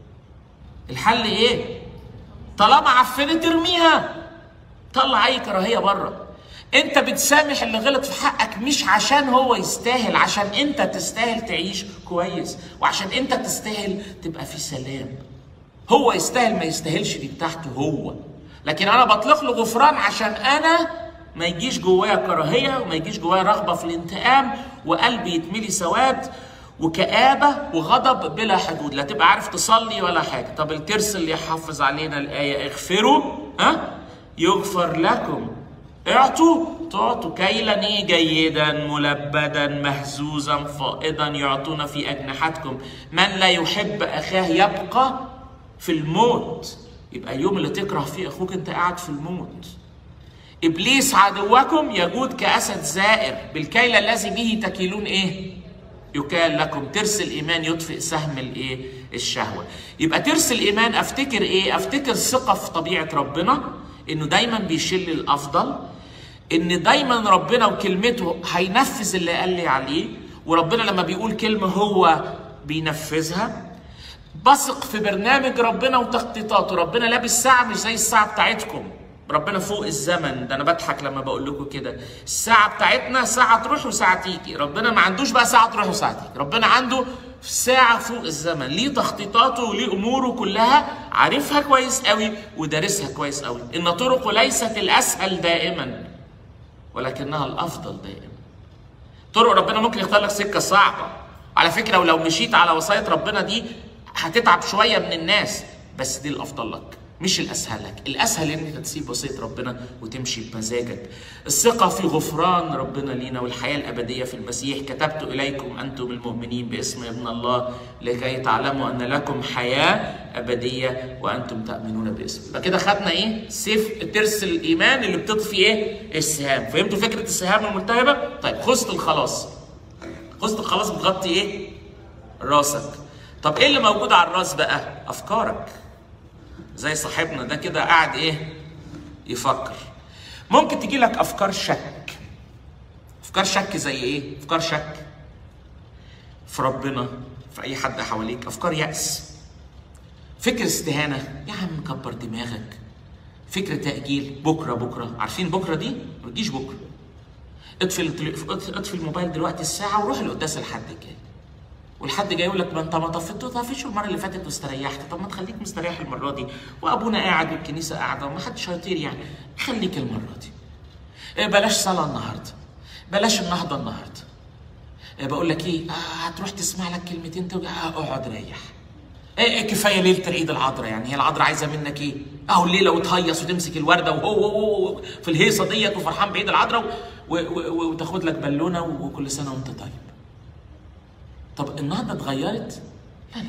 الحل ايه؟ طالما عفنت ارميها طلع اي كراهيه بره انت بتسامح اللي غلط في حقك مش عشان هو يستاهل عشان انت تستاهل تعيش كويس وعشان انت تستاهل تبقى في سلام هو يستاهل ما يستاهلش دي بتاعته هو لكن انا بطلق له غفران عشان انا ما يجيش جوايا كراهيه وما يجيش جوايا رغبه في الانتقام وقلبي يتملي سواد وكآبة وغضب بلا حدود لا تبقى عارف تصلي ولا حاجة طب الترس اللي يحفظ علينا الآية اغفروا ها يغفر لكم اعطوا تعطوا كيلا ايه جيدا ملبدا مهزوزا فائضا يعطون في اجنحتكم من لا يحب اخاه يبقى في الموت يبقى اليوم اللي تكره فيه اخوك انت قاعد في الموت ابليس عدوكم يجود كاسد زائر بالكيل الذي به تكيلون ايه يكال لكم ترس الايمان يطفئ سهم الايه الشهوه يبقى ترس الايمان افتكر ايه افتكر ثقه في طبيعه ربنا انه دايما بيشيل لي الافضل ان دايما ربنا وكلمته هينفذ اللي قال لي عليه وربنا لما بيقول كلمه هو بينفذها بثق في برنامج ربنا وتخطيطاته ربنا لابس ساعه مش زي الساعه بتاعتكم ربنا فوق الزمن ده انا بضحك لما بقول لكم كده الساعه بتاعتنا ساعه تروح وساعه تيجي ربنا ما عندوش بقى ساعه تروح وساعه تيجي ربنا عنده ساعة فوق الزمن ليه تخطيطاته وليه أموره كلها عارفها كويس قوي ودارسها كويس قوي إن طرقه ليست الأسهل دائما ولكنها الأفضل دائما طرق ربنا ممكن يختار لك سكة صعبة على فكرة ولو مشيت على وصاية ربنا دي هتتعب شوية من الناس بس دي الأفضل لك مش الاسهل لك الاسهل ان انت تسيب وصيه ربنا وتمشي بمزاجك الثقه في غفران ربنا لينا والحياه الابديه في المسيح كتبت اليكم انتم المؤمنين باسم ابن الله لكي تعلموا ان لكم حياه ابديه وانتم تامنون باسمه يبقى كده خدنا ايه سيف ترس الايمان اللي بتطفي ايه السهام فهمتوا فكره السهام الملتهبه طيب خصة الخلاص خصة الخلاص بتغطي ايه راسك طب ايه اللي موجود على الراس بقى افكارك زي صاحبنا ده كده قاعد ايه يفكر ممكن تجي لك افكار شك افكار شك زي ايه افكار شك في ربنا في اي حد حواليك افكار يأس فكر استهانة يا عم كبر دماغك فكر تأجيل بكرة بكرة عارفين بكرة دي ما تجيش بكرة اطفي اطفي الموبايل دلوقتي الساعة وروح القداس الحد الجاي والحد جاي يقول لك ما انت ما طفيته طفيش المره اللي فاتت واستريحت طب ما تخليك مستريح المره دي وابونا قاعد والكنيسه قاعده وما حدش هيطير يعني خليك المره دي إيه بلاش صلاه النهارده بلاش النهضه النهارده إيه بقول لك ايه آه هتروح تسمع لك كلمتين ترجع آه اقعد ريح إيه, ايه كفايه ليله العيد العذراء يعني هي العذراء عايزه منك ايه؟ اهو الليله وتهيص وتمسك الورده وهو هو في الهيصه ديت وفرحان بعيد العذراء وتاخد لك بالونه وكل سنه وانت طيب. طب النهضه اتغيرت؟ لا لا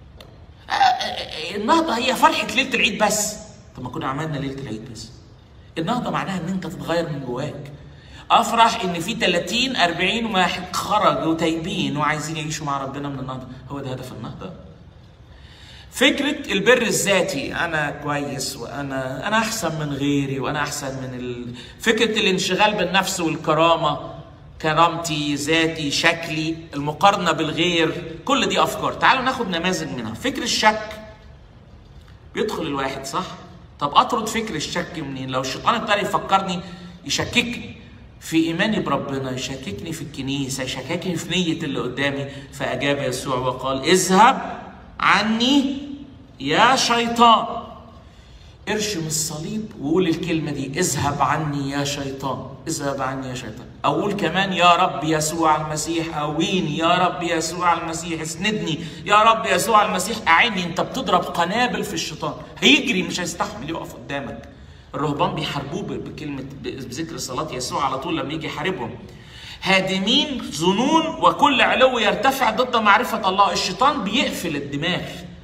لا النهضه هي فرحه ليله العيد بس طب ما كنا عملنا ليله العيد بس النهضه معناها ان انت تتغير من جواك افرح ان في 30 40 واحد خرجوا تايبين وعايزين يعيشوا مع ربنا من النهضه هو ده هدف النهضه فكرة البر الذاتي أنا كويس وأنا أنا أحسن من غيري وأنا أحسن من ال... فكرة الانشغال بالنفس والكرامة كرامتي ذاتي شكلي المقارنة بالغير كل دي أفكار تعالوا ناخد نماذج منها فكر الشك بيدخل الواحد صح طب أطرد فكر الشك منين لو الشيطان ابتدى يفكرني يشككني في إيماني بربنا يشككني في الكنيسة يشككني في نية اللي قدامي فأجاب يسوع وقال اذهب عني يا شيطان ارشم الصليب وقول الكلمة دي اذهب عني يا شيطان اذهب عني يا شيطان أقول كمان يا رب يسوع المسيح أويني يا رب يسوع المسيح اسندني يا رب يسوع المسيح أعني أنت بتضرب قنابل في الشيطان هيجري مش هيستحمل يقف قدامك الرهبان بيحاربوه بكلمة بذكر صلاة يسوع على طول لما يجي يحاربهم هادمين ظنون وكل علو يرتفع ضد معرفة الله الشيطان بيقفل الدماغ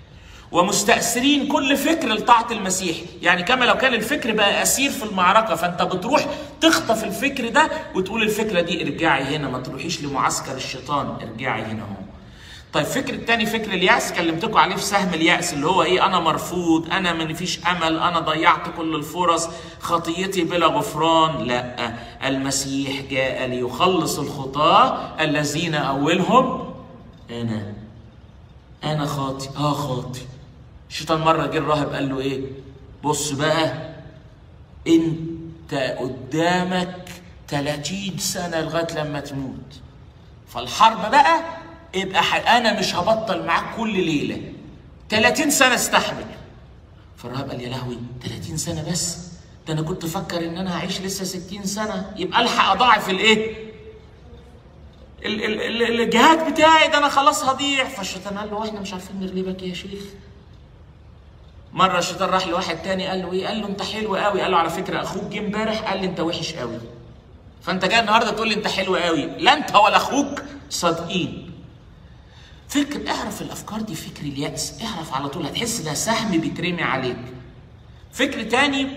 ومستأثرين كل فكر لطاعة المسيح يعني كما لو كان الفكر بقى أسير في المعركة فأنت بتروح تخطف الفكر ده وتقول الفكرة دي ارجعي هنا ما تروحيش لمعسكر الشيطان ارجعي هنا اهو طيب فكر التاني فكر اليأس كلمتكم عليه في سهم اليأس اللي هو ايه انا مرفوض انا ما فيش امل انا ضيعت كل الفرص خطيتي بلا غفران لا المسيح جاء ليخلص الخطاة الذين اولهم انا انا خاطي اه خاطي الشيطان مره جه الراهب قال له ايه بص بقى انت قدامك 30 سنه لغايه لما تموت فالحرب بقى يبقى ح- انا مش هبطل معاك كل ليله 30 سنه استحمل فالراهب قال يا لهوي 30 سنه بس ده انا كنت فكر ان انا هعيش لسه 60 سنه يبقى الحق اضاعف الايه ال- ال- ال- الجهاد بتاعي ده انا خلاص هضيع فالشيطان قال له احنا مش عارفين نغلبك يا شيخ مره الشيطان راح لواحد تاني قال له ايه قال له انت حلو قوي قال له على فكره اخوك جه امبارح قال لي انت وحش قوي فانت جاي النهارده تقول لي انت حلو قوي لا انت ولا اخوك صادقين فكر اعرف الافكار دي فكر اليأس اعرف على طول هتحس ده سهم بيترمي عليك فكر تاني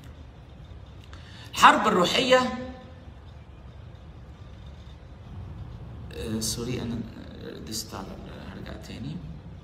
الحرب الروحيه آه، سوري انا دست على هرجع تاني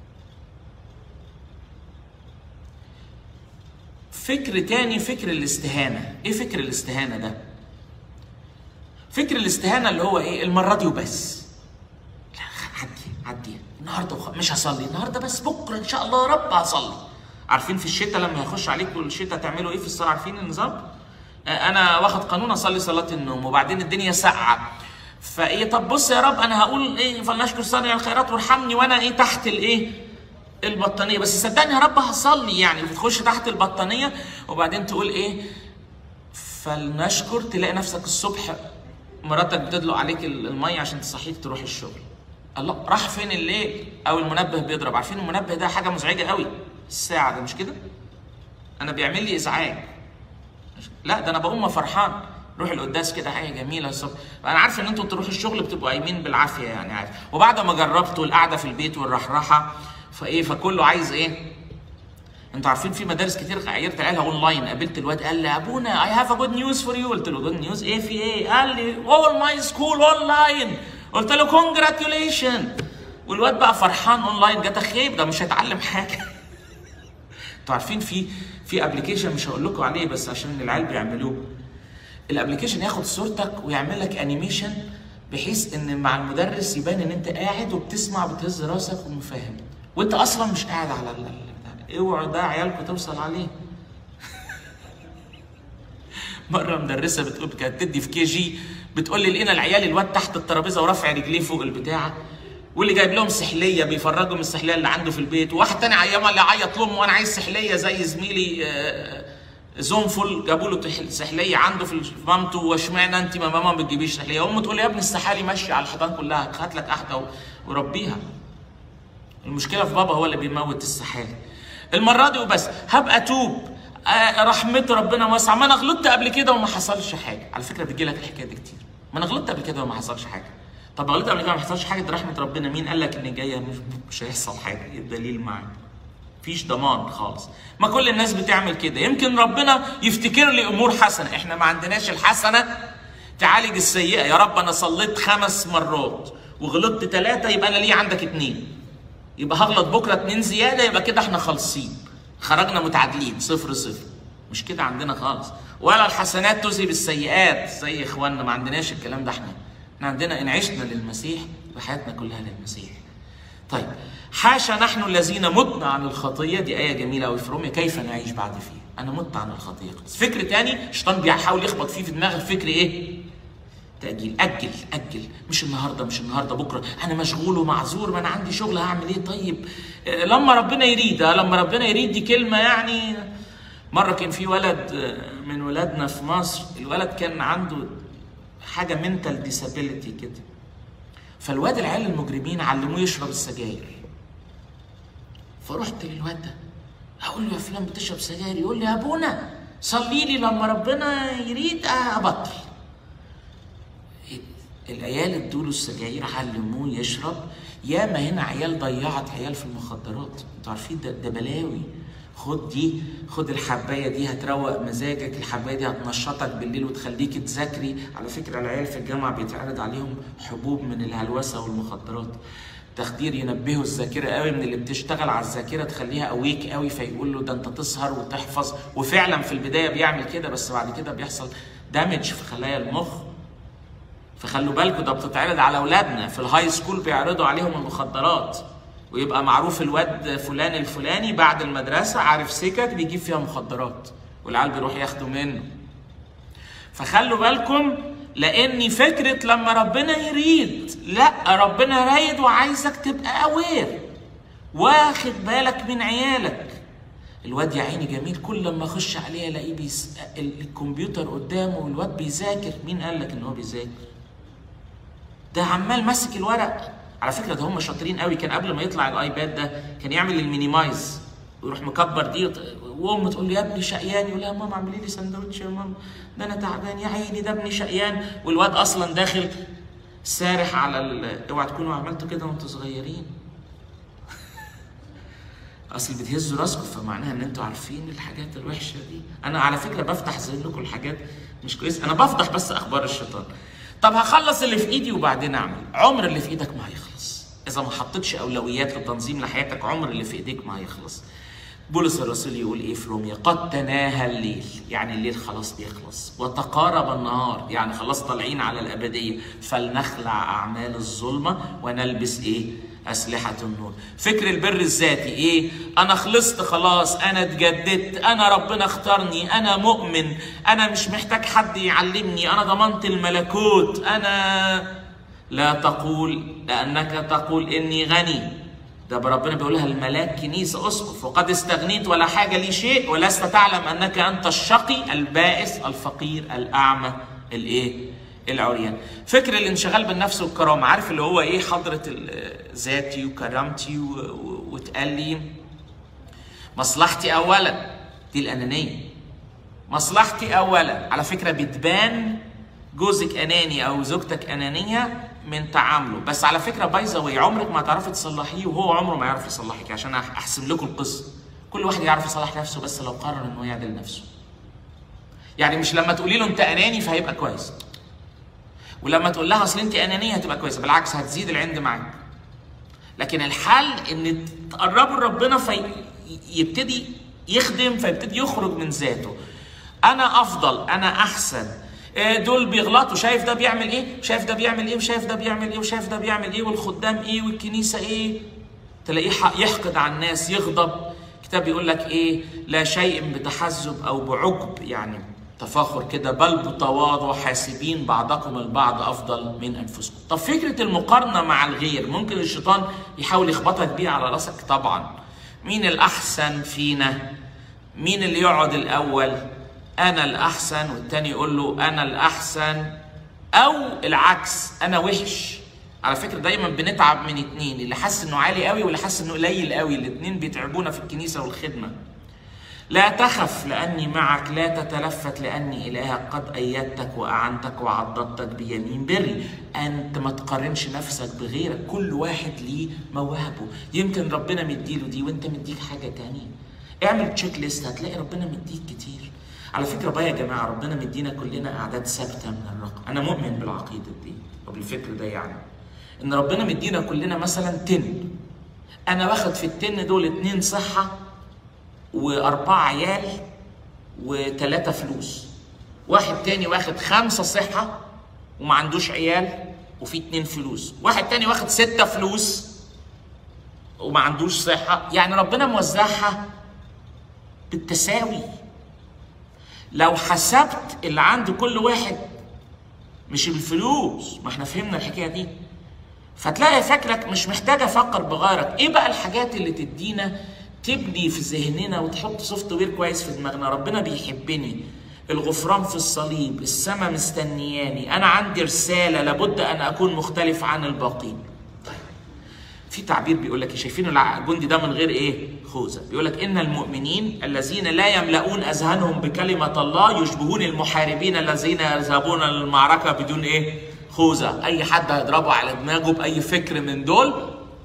فكر تاني فكر الاستهانة ايه فكر الاستهانة ده فكر الاستهانة اللي هو ايه المرة دي وبس لا عدي عدي النهارده وخ... مش هصلي النهارده بس بكره ان شاء الله يا رب هصلي عارفين في الشتاء لما يخش عليكم الشتاء تعملوا ايه في الصلاه عارفين النظام آه، انا واخد قانون اصلي صلاه النوم وبعدين الدنيا ساقعه فايه طب بص يا رب انا هقول ايه فلنشكر صانع الخيرات وارحمني وانا ايه تحت الايه البطانيه بس صدقني يا رب هصلي يعني بتخش تحت البطانيه وبعدين تقول ايه فلنشكر تلاقي نفسك الصبح مراتك بتدلق عليك الميه عشان تصحيك تروح الشغل الله راح فين الليل او المنبه بيضرب عارفين المنبه ده حاجه مزعجه قوي الساعه ده مش كده انا بيعمل لي ازعاج لا ده انا بقوم فرحان روح القداس كده حاجه جميله الصبح انا عارف ان انتوا تروحوا الشغل بتبقوا قايمين بالعافيه يعني عارف وبعد ما جربتوا القعده في البيت والرحراحه فايه فكله عايز ايه انتوا عارفين في مدارس كتير عيرت عيالها اونلاين قابلت الواد قال لي ابونا اي هاف ا جود نيوز فور يو قلت له جود نيوز ايه في ايه قال لي اول ماي سكول اونلاين قلت له كونجراتيوليشن والواد بقى فرحان اونلاين جت خيب ده مش هيتعلم حاجه انتوا عارفين في في ابلكيشن مش هقول لكم عليه بس عشان العيال بيعملوه الابلكيشن ياخد صورتك ويعمل لك انيميشن بحيث ان مع المدرس يبان ان انت قاعد وبتسمع بتهز راسك ومفاهم وانت اصلا مش قاعد على ال- ال- بتاع. اوعوا ده عيالكم توصل عليه مره مدرسه بتقول كانت تدي في كي جي بتقول لي لقينا العيال الواد تحت الترابيزه ورافع رجليه فوق البتاعه واللي جايب لهم سحليه بيفرجوا من السحليه اللي عنده في البيت وواحد تاني عيام اللي عيط لهم وانا عايز سحليه زي زميلي آه، زنفل جابوا له تح- سحليه عنده في مامته واشمعنى انت ما ماما ما بتجيبيش سحليه امه تقول له يا ابني السحالي ماشيه على الحيطان كلها هات لك واحده و- وربيها المشكله في بابا هو اللي بيموت السحالي المره دي وبس هبقى توب آه، رحمة ربنا واسعة ما انا غلطت قبل كده وما حصلش حاجة على فكرة بيجي لك الحكاية دي كتير ما انا غلطت قبل كده وما حصلش حاجة طب غلطت قبل كده وما حصلش حاجة دي رحمة ربنا مين قال لك ان جاية مش, مش هيحصل حاجة ايه الدليل معاك مفيش ضمان خالص ما كل الناس بتعمل كده يمكن ربنا يفتكر لي امور حسنة احنا ما عندناش الحسنة تعالج السيئة يا رب انا صليت خمس مرات وغلطت ثلاثة يبقى انا ليه عندك اتنين يبقى هغلط بكره اتنين زياده يبقى كده احنا خالصين خرجنا متعادلين صفر صفر مش كده عندنا خالص ولا الحسنات تذهب السيئات زي اخواننا ما عندناش الكلام ده احنا احنا عندنا ان عشنا للمسيح يبقى حياتنا كلها للمسيح طيب حاشا نحن الذين متنا عن الخطيه دي ايه جميله قوي في روميا كيف نعيش بعد فيها انا مت عن الخطيه بس فكر تاني الشيطان بيحاول يخبط فيه في دماغ الفكر ايه تأجيل أجل أجل مش النهارده مش النهارده بكره أنا مشغول ومعذور ما أنا عندي شغل هعمل إيه طيب آه، لما ربنا يريد آه، لما ربنا يريد دي كلمة يعني مرة كان في ولد آه، من ولادنا في مصر الولد كان عنده حاجة منتال ديسابيليتي كده فالواد العيال المجرمين علموه يشرب السجاير فرحت للواد ده اقول له يا فلان بتشرب سجاير يقول لي يا ابونا صلي لي لما ربنا يريد ابطل العيال ادوا له السجاير علموه يشرب ياما هنا عيال ضيعت عيال في المخدرات انتوا عارفين ده, ده بلاوي خد دي خد الحبايه دي هتروق مزاجك الحبايه دي هتنشطك بالليل وتخليك تذاكري على فكره العيال في الجامعه بيتعرض عليهم حبوب من الهلوسه والمخدرات تخدير ينبهوا الذاكره قوي من اللي بتشتغل على الذاكره تخليها اويك قوي فيقول له ده انت تسهر وتحفظ وفعلا في البدايه بيعمل كده بس بعد كده بيحصل دامج في خلايا المخ فخلوا بالكم ده بتتعرض على اولادنا في الهاي سكول بيعرضوا عليهم المخدرات ويبقى معروف الواد فلان الفلاني بعد المدرسه عارف سكك بيجيب فيها مخدرات والعيال بيروح ياخدوا منه فخلوا بالكم لان فكره لما ربنا يريد لا ربنا رايد وعايزك تبقى اوير واخد بالك من عيالك الواد يا عيني جميل كل لما اخش عليه الاقيه بيس... الكمبيوتر قدامه والواد بيذاكر مين قال لك ان هو بيذاكر ده عمال ماسك الورق على فكره ده هم شاطرين قوي كان قبل ما يطلع الايباد ده كان يعمل المينيمايز ويروح مكبر دي وامه تقول له يا ابني شقيان يقول لها ماما اعملي لي سندوتش يا ماما ده انا تعبان يا عيني ده ابني شقيان والواد اصلا داخل سارح على ال... اوعى تكونوا عملتوا كده وانتوا صغيرين اصل بتهزوا راسكم فمعناها ان انتوا عارفين الحاجات الوحشه دي انا على فكره بفتح زي لكم الحاجات مش كويس انا بفضح بس اخبار الشيطان طب هخلص اللي في ايدي وبعدين اعمل عمر اللي في ايدك ما هيخلص اذا ما حطيتش اولويات لتنظيم لحياتك عمر اللي في ايديك ما هيخلص بولس الرسول يقول ايه في روميا قد تناهى الليل يعني الليل خلاص بيخلص وتقارب النهار يعني خلاص طالعين على الابديه فلنخلع اعمال الظلمه ونلبس ايه أسلحة النور فكر البر الذاتي إيه أنا خلصت خلاص أنا اتجددت أنا ربنا اختارني أنا مؤمن أنا مش محتاج حد يعلمني أنا ضمنت الملكوت أنا لا تقول لأنك تقول إني غني ده ربنا بيقولها الملاك كنيسة أسقف وقد استغنيت ولا حاجة لي شيء ولست تعلم أنك أنت الشقي البائس الفقير الأعمى الإيه العريان فكر الانشغال بالنفس والكرامة عارف اللي هو ايه حضرة ذاتي وكرامتي واتقال لي مصلحتي اولا دي الانانية مصلحتي اولا على فكرة بتبان جوزك اناني او زوجتك انانية من تعامله بس على فكرة بايظة وي عمرك ما هتعرفي تصلحيه وهو عمره ما يعرف يصلحك عشان احسم لكم القصة كل واحد يعرف يصلح نفسه بس لو قرر انه يعدل نفسه يعني مش لما تقولي له انت اناني فهيبقى كويس ولما تقول لها اصل انت انانيه هتبقى كويسه بالعكس هتزيد العند معاك لكن الحل ان تقربوا لربنا فيبتدي يخدم فيبتدي يخرج من ذاته انا افضل انا احسن دول بيغلطوا شايف ده بيعمل ايه شايف ده بيعمل ايه وشايف ده بيعمل ايه وشايف ده بيعمل ايه والخدام ايه والكنيسه ايه تلاقيه يحقد على الناس يغضب كتاب يقول لك ايه لا شيء بتحزب او بعجب يعني تفاخر كده بل بتواضع حاسبين بعضكم البعض افضل من انفسكم. طب فكره المقارنه مع الغير ممكن الشيطان يحاول يخبطك بيها على راسك طبعا. مين الاحسن فينا؟ مين اللي يقعد الاول؟ انا الاحسن والتاني يقول له انا الاحسن او العكس انا وحش. على فكره دايما بنتعب من اتنين اللي حاسس انه عالي قوي واللي حاسس انه قليل قوي الاتنين بيتعبونا في الكنيسه والخدمه. لا تخف لأني معك لا تتلفت لأني إلهك قد أيدتك وأعنتك وعضدتك بيمين بري أنت ما تقارنش نفسك بغيرك كل واحد ليه مواهبه يمكن ربنا مديله دي وانت مديك حاجة تانية اعمل تشيك ليست هتلاقي ربنا مديك كتير على فكرة بقى يا جماعة ربنا مدينا كلنا أعداد ثابتة من الرقم أنا مؤمن بالعقيدة دي وبالفكر ده يعني إن ربنا مدينا كلنا مثلا تن أنا واخد في التن دول اتنين صحة وأربعة عيال وثلاثة فلوس واحد تاني واخد خمسة صحة وما عندوش عيال وفي اتنين فلوس واحد تاني واخد ستة فلوس وما عندوش صحة يعني ربنا موزعها بالتساوي لو حسبت اللي عند كل واحد مش بالفلوس ما احنا فهمنا الحكاية دي فتلاقي فكرك مش محتاج افكر بغيرك ايه بقى الحاجات اللي تدينا تبني في ذهننا وتحط سوفت وير كويس في دماغنا ربنا بيحبني الغفران في الصليب السماء مستنياني انا عندي رساله لابد ان اكون مختلف عن الباقين طيب في تعبير بيقول لك شايفين الجندي ده من غير ايه خوذه بيقول لك ان المؤمنين الذين لا يملؤون اذهانهم بكلمه الله يشبهون المحاربين الذين يذهبون للمعركه بدون ايه خوذه اي حد هيضربه على دماغه باي فكر من دول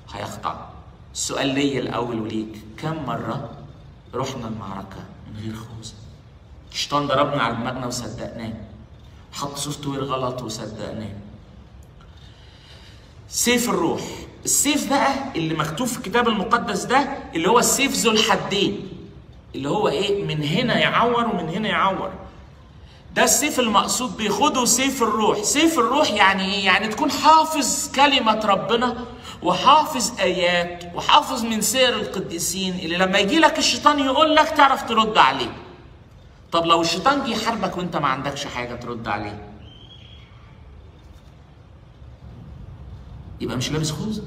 هيخضع السؤال ليا الاول وليك كم مره رحنا المعركه من غير خوذه الشيطان ضربنا على دماغنا وصدقناه حط سوفت وير غلط وصدقناه سيف الروح السيف بقى اللي مكتوب في الكتاب المقدس ده اللي هو السيف ذو الحدين اللي هو ايه من هنا يعور ومن هنا يعور ده السيف المقصود بياخده سيف الروح سيف الروح يعني ايه يعني تكون حافظ كلمة ربنا وحافظ ايات وحافظ من سير القديسين اللي لما يجي لك الشيطان يقول لك تعرف ترد عليه طب لو الشيطان جه يحاربك وانت ما عندكش حاجة ترد عليه يبقى مش لابس خوذة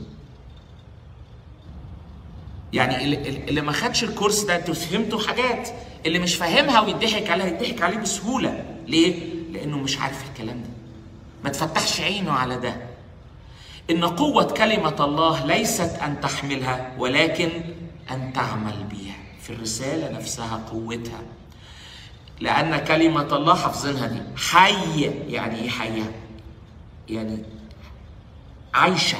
يعني اللي, اللي ما خدش الكورس ده انتوا فهمتوا حاجات اللي مش فاهمها ويضحك عليها يضحك عليه بسهوله ليه؟ لانه مش عارف الكلام ده ما تفتحش عينه على ده ان قوه كلمه الله ليست ان تحملها ولكن ان تعمل بها في الرساله نفسها قوتها لان كلمه الله حافظينها دي حيه يعني ايه حيه يعني عايشه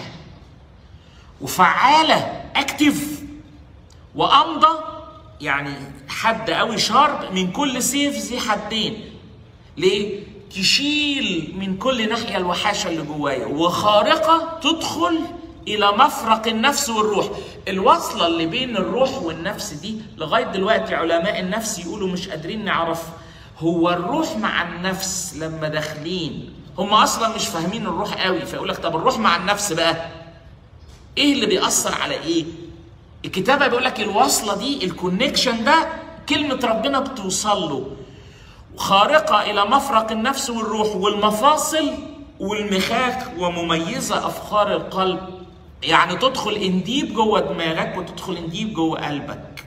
وفعاله اكتف وامضى يعني حد قوي شارب من كل سيف ذي حدين ليه تشيل من كل ناحيه الوحاشه اللي جوايا وخارقه تدخل الى مفرق النفس والروح الوصله اللي بين الروح والنفس دي لغايه دلوقتي علماء النفس يقولوا مش قادرين نعرف هو الروح مع النفس لما داخلين هم اصلا مش فاهمين الروح قوي فيقول لك طب الروح مع النفس بقى ايه اللي بيأثر على ايه الكتابه بيقول لك الوصله دي الكونكشن ده كلمه ربنا بتوصل له خارقه الى مفرق النفس والروح والمفاصل والمخاخ ومميزه افكار القلب يعني تدخل انديب جوه دماغك وتدخل انديب جوه قلبك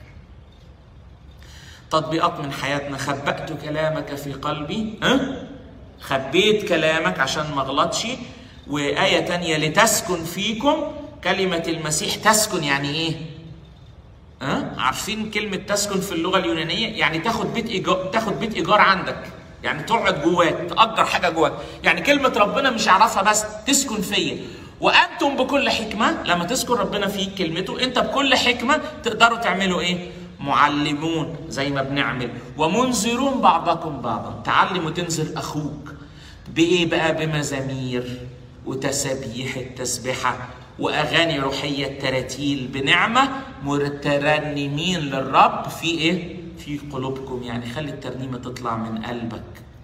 تطبيقات من حياتنا خبأت كلامك في قلبي ها خبيت كلامك عشان ما اغلطش وآية تانية لتسكن فيكم كلمة المسيح تسكن يعني ايه؟ ها؟ عارفين كلمة تسكن في اللغة اليونانية؟ يعني تاخد بيت إيجار تاخد بيت إيجار عندك، يعني تقعد جواك، تأجر حاجة جواك، يعني كلمة ربنا مش يعرفها بس تسكن فيا. وأنتم بكل حكمة لما تذكر ربنا في كلمته، أنت بكل حكمة تقدروا تعملوا إيه؟ معلمون زي ما بنعمل ومنذرون بعضكم بعضا، تعلم وتنذر أخوك. بإيه بقى؟ بمزامير وتسابيح التسبحة واغاني روحيه التراتيل بنعمه مترنمين للرب في ايه؟ في قلوبكم يعني خلي الترنيمه تطلع من قلبك.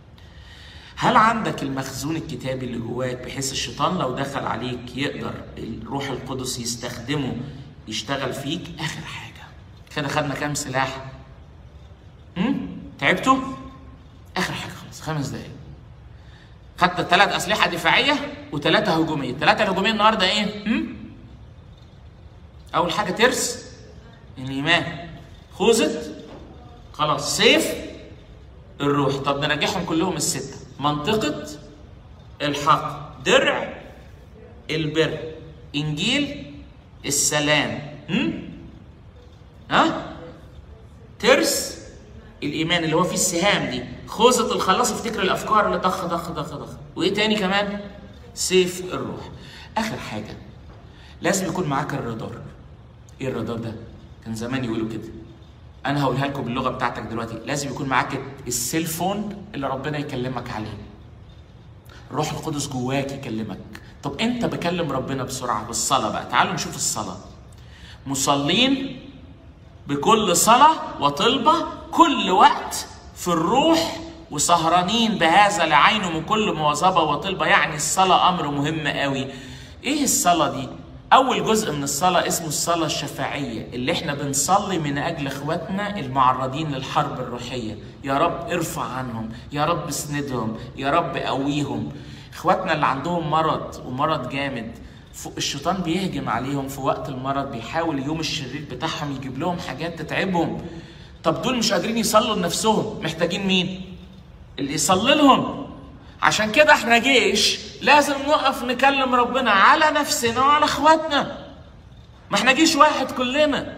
هل عندك المخزون الكتابي اللي جواك بحيث الشيطان لو دخل عليك يقدر الروح القدس يستخدمه يشتغل فيك؟ اخر حاجه. كده خدنا كام سلاح؟ امم تعبتوا؟ اخر حاجه خلاص خمس دقايق. خدت ثلاث اسلحه دفاعيه وثلاثه هجوميه، الثلاثه الهجوميه النهارده ايه؟ هم؟ اول حاجه ترس الايمان خوذه خلاص سيف الروح طب نرجعهم كلهم السته منطقه الحق درع البر انجيل السلام هم؟ ها ترس الايمان اللي هو فيه السهام دي خوذة الخلاص افتكر الافكار اللي ضخ ضخ ضخ ضخ وايه تاني كمان سيف الروح اخر حاجه لازم يكون معاك الرادار ايه الرادار ده كان زمان يقولوا كده انا هقولها لكم باللغه بتاعتك دلوقتي لازم يكون معاك السيلفون اللي ربنا يكلمك عليه الروح القدس جواك يكلمك طب انت بكلم ربنا بسرعه بالصلاه بقى تعالوا نشوف الصلاه مصلين بكل صلاه وطلبه كل وقت في الروح وسهرانين بهذا لعينه من كل مواظبة وطلبة يعني الصلاة أمر مهم قوي إيه الصلاة دي؟ أول جزء من الصلاة اسمه الصلاة الشفاعية اللي إحنا بنصلي من أجل إخواتنا المعرضين للحرب الروحية يا رب ارفع عنهم يا رب اسندهم يا رب قويهم إخواتنا اللي عندهم مرض ومرض جامد الشيطان بيهجم عليهم في وقت المرض بيحاول يوم الشرير بتاعهم يجيب لهم حاجات تتعبهم طب دول مش قادرين يصلوا لنفسهم محتاجين مين اللي يصلي لهم عشان كده احنا جيش لازم نقف نكلم ربنا على نفسنا وعلى اخواتنا ما احنا جيش واحد كلنا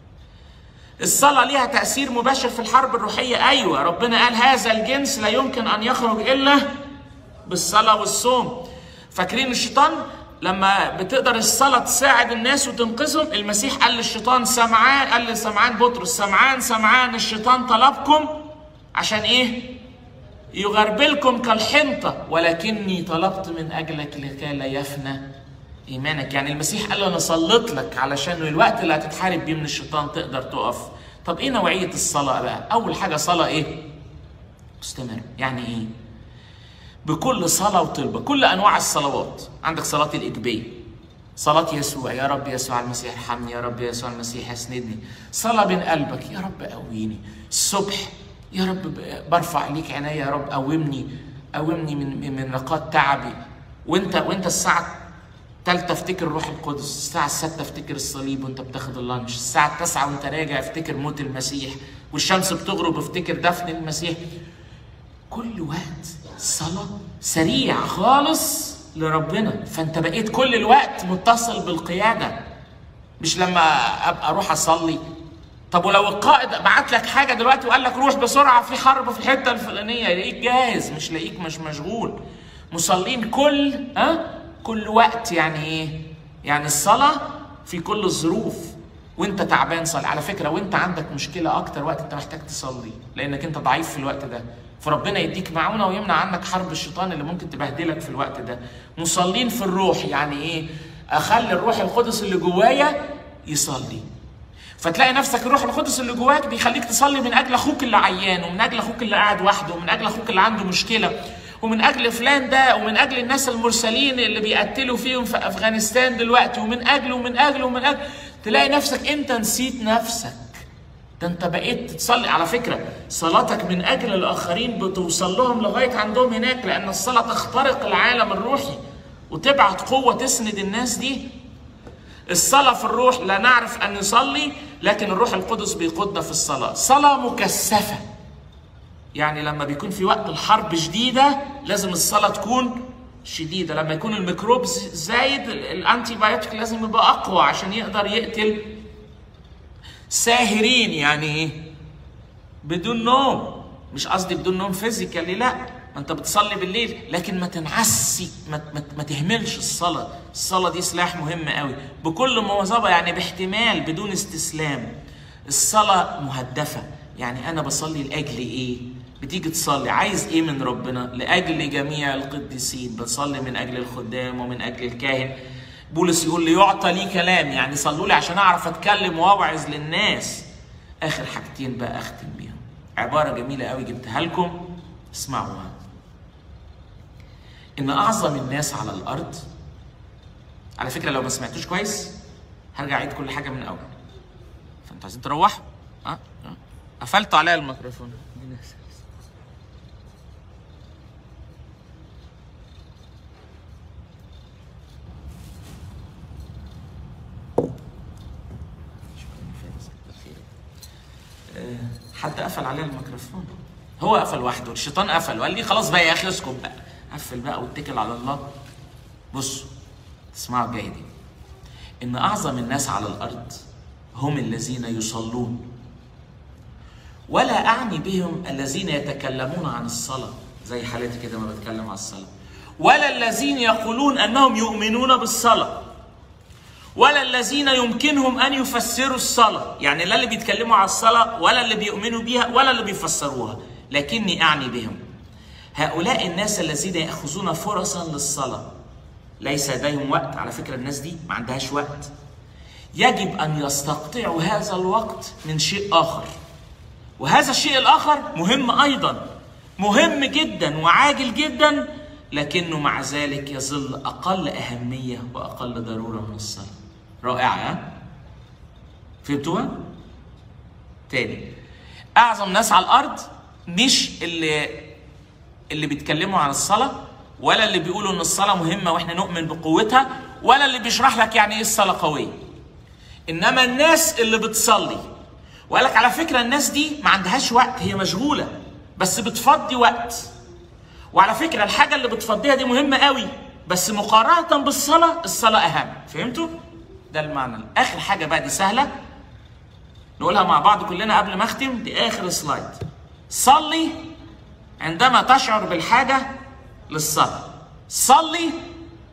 الصلاة ليها تأثير مباشر في الحرب الروحية أيوة ربنا قال هذا الجنس لا يمكن أن يخرج إلا بالصلاة والصوم فاكرين الشيطان لما بتقدر الصلاه تساعد الناس وتنقذهم المسيح قال للشيطان سمعان قال لسمعان بطرس سمعان سمعان الشيطان طلبكم عشان ايه يغربلكم كالحنطه ولكني طلبت من اجلك لكي لا يفنى ايمانك يعني المسيح قال له انا صليت لك علشان الوقت اللي هتتحارب بيه من الشيطان تقدر تقف طب ايه نوعيه الصلاه بقى اول حاجه صلاه ايه مستمر يعني ايه بكل صلاه وطلبه كل انواع الصلوات عندك صلاه الاجبيه صلاة يسوع يا رب يسوع المسيح ارحمني يا رب يسوع المسيح اسندني صلاة بين قلبك يا رب قويني الصبح يا رب برفع ليك عيني يا رب قومني قومني من من رقاد تعبي وانت وانت الساعة تالتة افتكر الروح القدس الساعة الستة افتكر الصليب وانت بتاخد اللانش الساعة التاسعة وانت راجع افتكر موت المسيح والشمس بتغرب افتكر دفن المسيح كل وقت صلاة سريع خالص لربنا فانت بقيت كل الوقت متصل بالقيادة مش لما ابقى اروح اصلي طب ولو القائد بعت لك حاجة دلوقتي وقال لك روح بسرعة في حرب في الحتة الفلانية يلاقيك جاهز مش لاقيك مش مشغول مصلين كل ها كل وقت يعني ايه؟ يعني الصلاة في كل الظروف وانت تعبان صلي على فكرة وانت عندك مشكلة اكتر وقت انت محتاج تصلي لانك انت ضعيف في الوقت ده فربنا يديك معونة ويمنع عنك حرب الشيطان اللي ممكن تبهدلك في الوقت ده مصلين في الروح يعني ايه اخلي الروح القدس اللي جوايا يصلي فتلاقي نفسك الروح القدس اللي جواك بيخليك تصلي من اجل اخوك اللي عيان ومن اجل اخوك اللي قاعد وحده ومن اجل اخوك اللي عنده مشكله ومن اجل فلان ده ومن اجل الناس المرسلين اللي بيقتلوا فيهم في افغانستان دلوقتي ومن اجل ومن اجل ومن اجل تلاقي نفسك انت نسيت نفسك ده انت بقيت تصلي على فكره صلاتك من اجل الاخرين بتوصل لهم لغايه عندهم هناك لان الصلاه تخترق العالم الروحي وتبعت قوه تسند الناس دي الصلاة في الروح لا نعرف أن نصلي لكن الروح القدس بيقودنا في الصلاة صلاة مكثفة يعني لما بيكون في وقت الحرب شديدة لازم الصلاة تكون شديدة لما يكون الميكروب زايد الانتي بايوتيك لازم يبقى أقوى عشان يقدر يقتل ساهرين يعني ايه بدون نوم مش قصدي بدون نوم فيزيكالي لا ما انت بتصلي بالليل لكن ما تنعسي ما, ما, ما تهملش الصلاه الصلاه دي سلاح مهم قوي بكل مواظبه يعني باحتمال بدون استسلام الصلاه مهدفه يعني انا بصلي لاجل ايه بتيجي تصلي عايز ايه من ربنا لاجل جميع القديسين بتصلي من اجل الخدام ومن اجل الكاهن بولس يقول لي يعطى لي كلام يعني صلوا لي عشان اعرف اتكلم واوعظ للناس اخر حاجتين بقى اختم بيهم عباره جميله قوي جبتها لكم اسمعوها ان اعظم الناس على الارض على فكره لو ما سمعتوش كويس هرجع اعيد كل حاجه من الاول فانتوا عايزين تروحوا اه أه؟ قفلتوا عليا الميكروفون حد قفل عليه الميكروفون هو قفل وحده الشيطان قفل وقال لي خلاص بقى يا اخي اسكت بقى قفل بقى واتكل على الله بصوا اسمعوا الجاي دي ان اعظم الناس على الارض هم الذين يصلون ولا اعني بهم الذين يتكلمون عن الصلاه زي حالتي كده ما بتكلم عن الصلاه ولا الذين يقولون انهم يؤمنون بالصلاه ولا الذين يمكنهم ان يفسروا الصلاه يعني لا اللي بيتكلموا على الصلاه ولا اللي بيؤمنوا بيها ولا اللي بيفسروها لكني اعني بهم هؤلاء الناس الذين ياخذون فرصا للصلاه ليس لديهم وقت على فكره الناس دي ما عندهاش وقت يجب ان يستقطعوا هذا الوقت من شيء اخر وهذا الشيء الاخر مهم ايضا مهم جدا وعاجل جدا لكنه مع ذلك يظل اقل اهميه واقل ضروره من الصلاه رائعه ها فهمتوها تاني اعظم ناس على الارض مش اللي اللي بيتكلموا عن الصلاه ولا اللي بيقولوا ان الصلاه مهمه واحنا نؤمن بقوتها ولا اللي بيشرح لك يعني ايه الصلاه قويه انما الناس اللي بتصلي وقال لك على فكره الناس دي ما عندهاش وقت هي مشغوله بس بتفضي وقت وعلى فكره الحاجه اللي بتفضيها دي مهمه قوي بس مقارنه بالصلاه الصلاه اهم فهمتوا ده المعنى اخر حاجه بقى دي سهله نقولها مع بعض كلنا قبل ما اختم دي اخر سلايد صلي عندما تشعر بالحاجه للصلاه صلي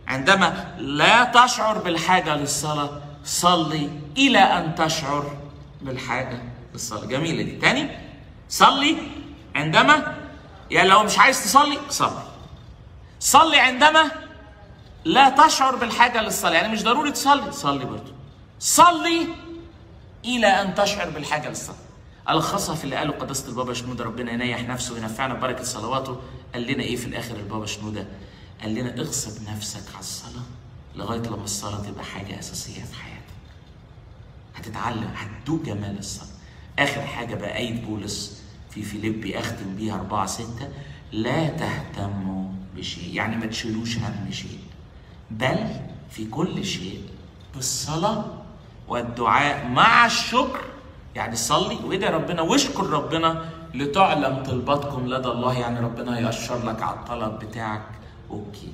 عندما لا تشعر بالحاجة للصلاة صلي إلى أن تشعر بالحاجة للصلاة جميلة دي تاني صلي عندما يعني لو مش عايز تصلي صلي صلي عندما لا تشعر بالحاجة للصلاة يعني مش ضروري تصلي صلي برضو صلي إلى أن تشعر بالحاجة للصلاة ألخصها في اللي قاله قداسة البابا شنودة ربنا ينيح نفسه وينفعنا ببركة صلواته قال لنا إيه في الآخر البابا شنودة قال لنا اغصب نفسك على الصلاة لغاية لما الصلاة تبقى حاجة أساسية في حياتك هتتعلم هتدوق جمال الصلاة آخر حاجة بقى آية بولس في فيليبي أختم بيها أربعة ستة لا تهتموا بشيء يعني ما تشيلوش هم شيء بل في كل شيء بالصلاة والدعاء مع الشكر يعني صلي وادعي ربنا واشكر ربنا لتعلم طلباتكم لدى الله يعني ربنا يأشر لك على الطلب بتاعك اوكي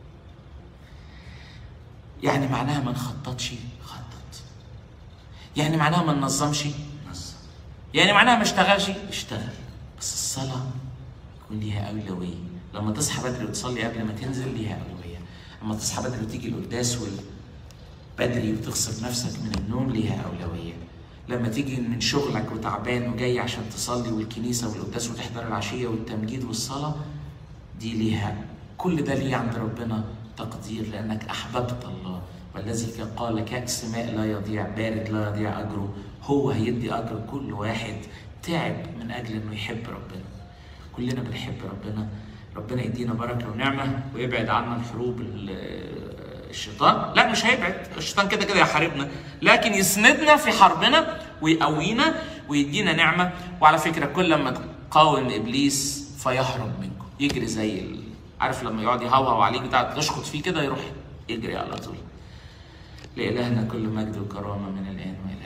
يعني معناها ما نخططش خطط يعني معناها ما ننظمش نظم يعني معناها ما اشتغلش اشتغل بس الصلاة يكون ليها أولوية لما تصحى بدري وتصلي قبل ما تنزل ليها أولوية لما تصحى بدري وتيجي القداس بدري وتغصب نفسك من النوم ليها أولوية لما تيجي من شغلك وتعبان وجاي عشان تصلي والكنيسة والقداس وتحضر العشية والتمجيد والصلاة دي ليها كل ده ليه عند ربنا تقدير لأنك أحببت الله والذي قال كأس ماء لا يضيع بارد لا يضيع أجره هو هيدي أجر كل واحد تعب من أجل إنه يحب ربنا كلنا بنحب ربنا ربنا يدينا بركة ونعمة ويبعد عنا الحروب الشيطان لا مش هيبعد الشيطان كده كده يحاربنا لكن يسندنا في حربنا ويقوينا ويدينا نعمة وعلى فكرة كل ما تقاوم إبليس فيهرب منكم يجري زي ال... عارف لما يقعد يهوهو عليك بتاع تشخط فيه كده يروح يجري على طول لإلهنا كل مجد وكرامة من الآن وإلى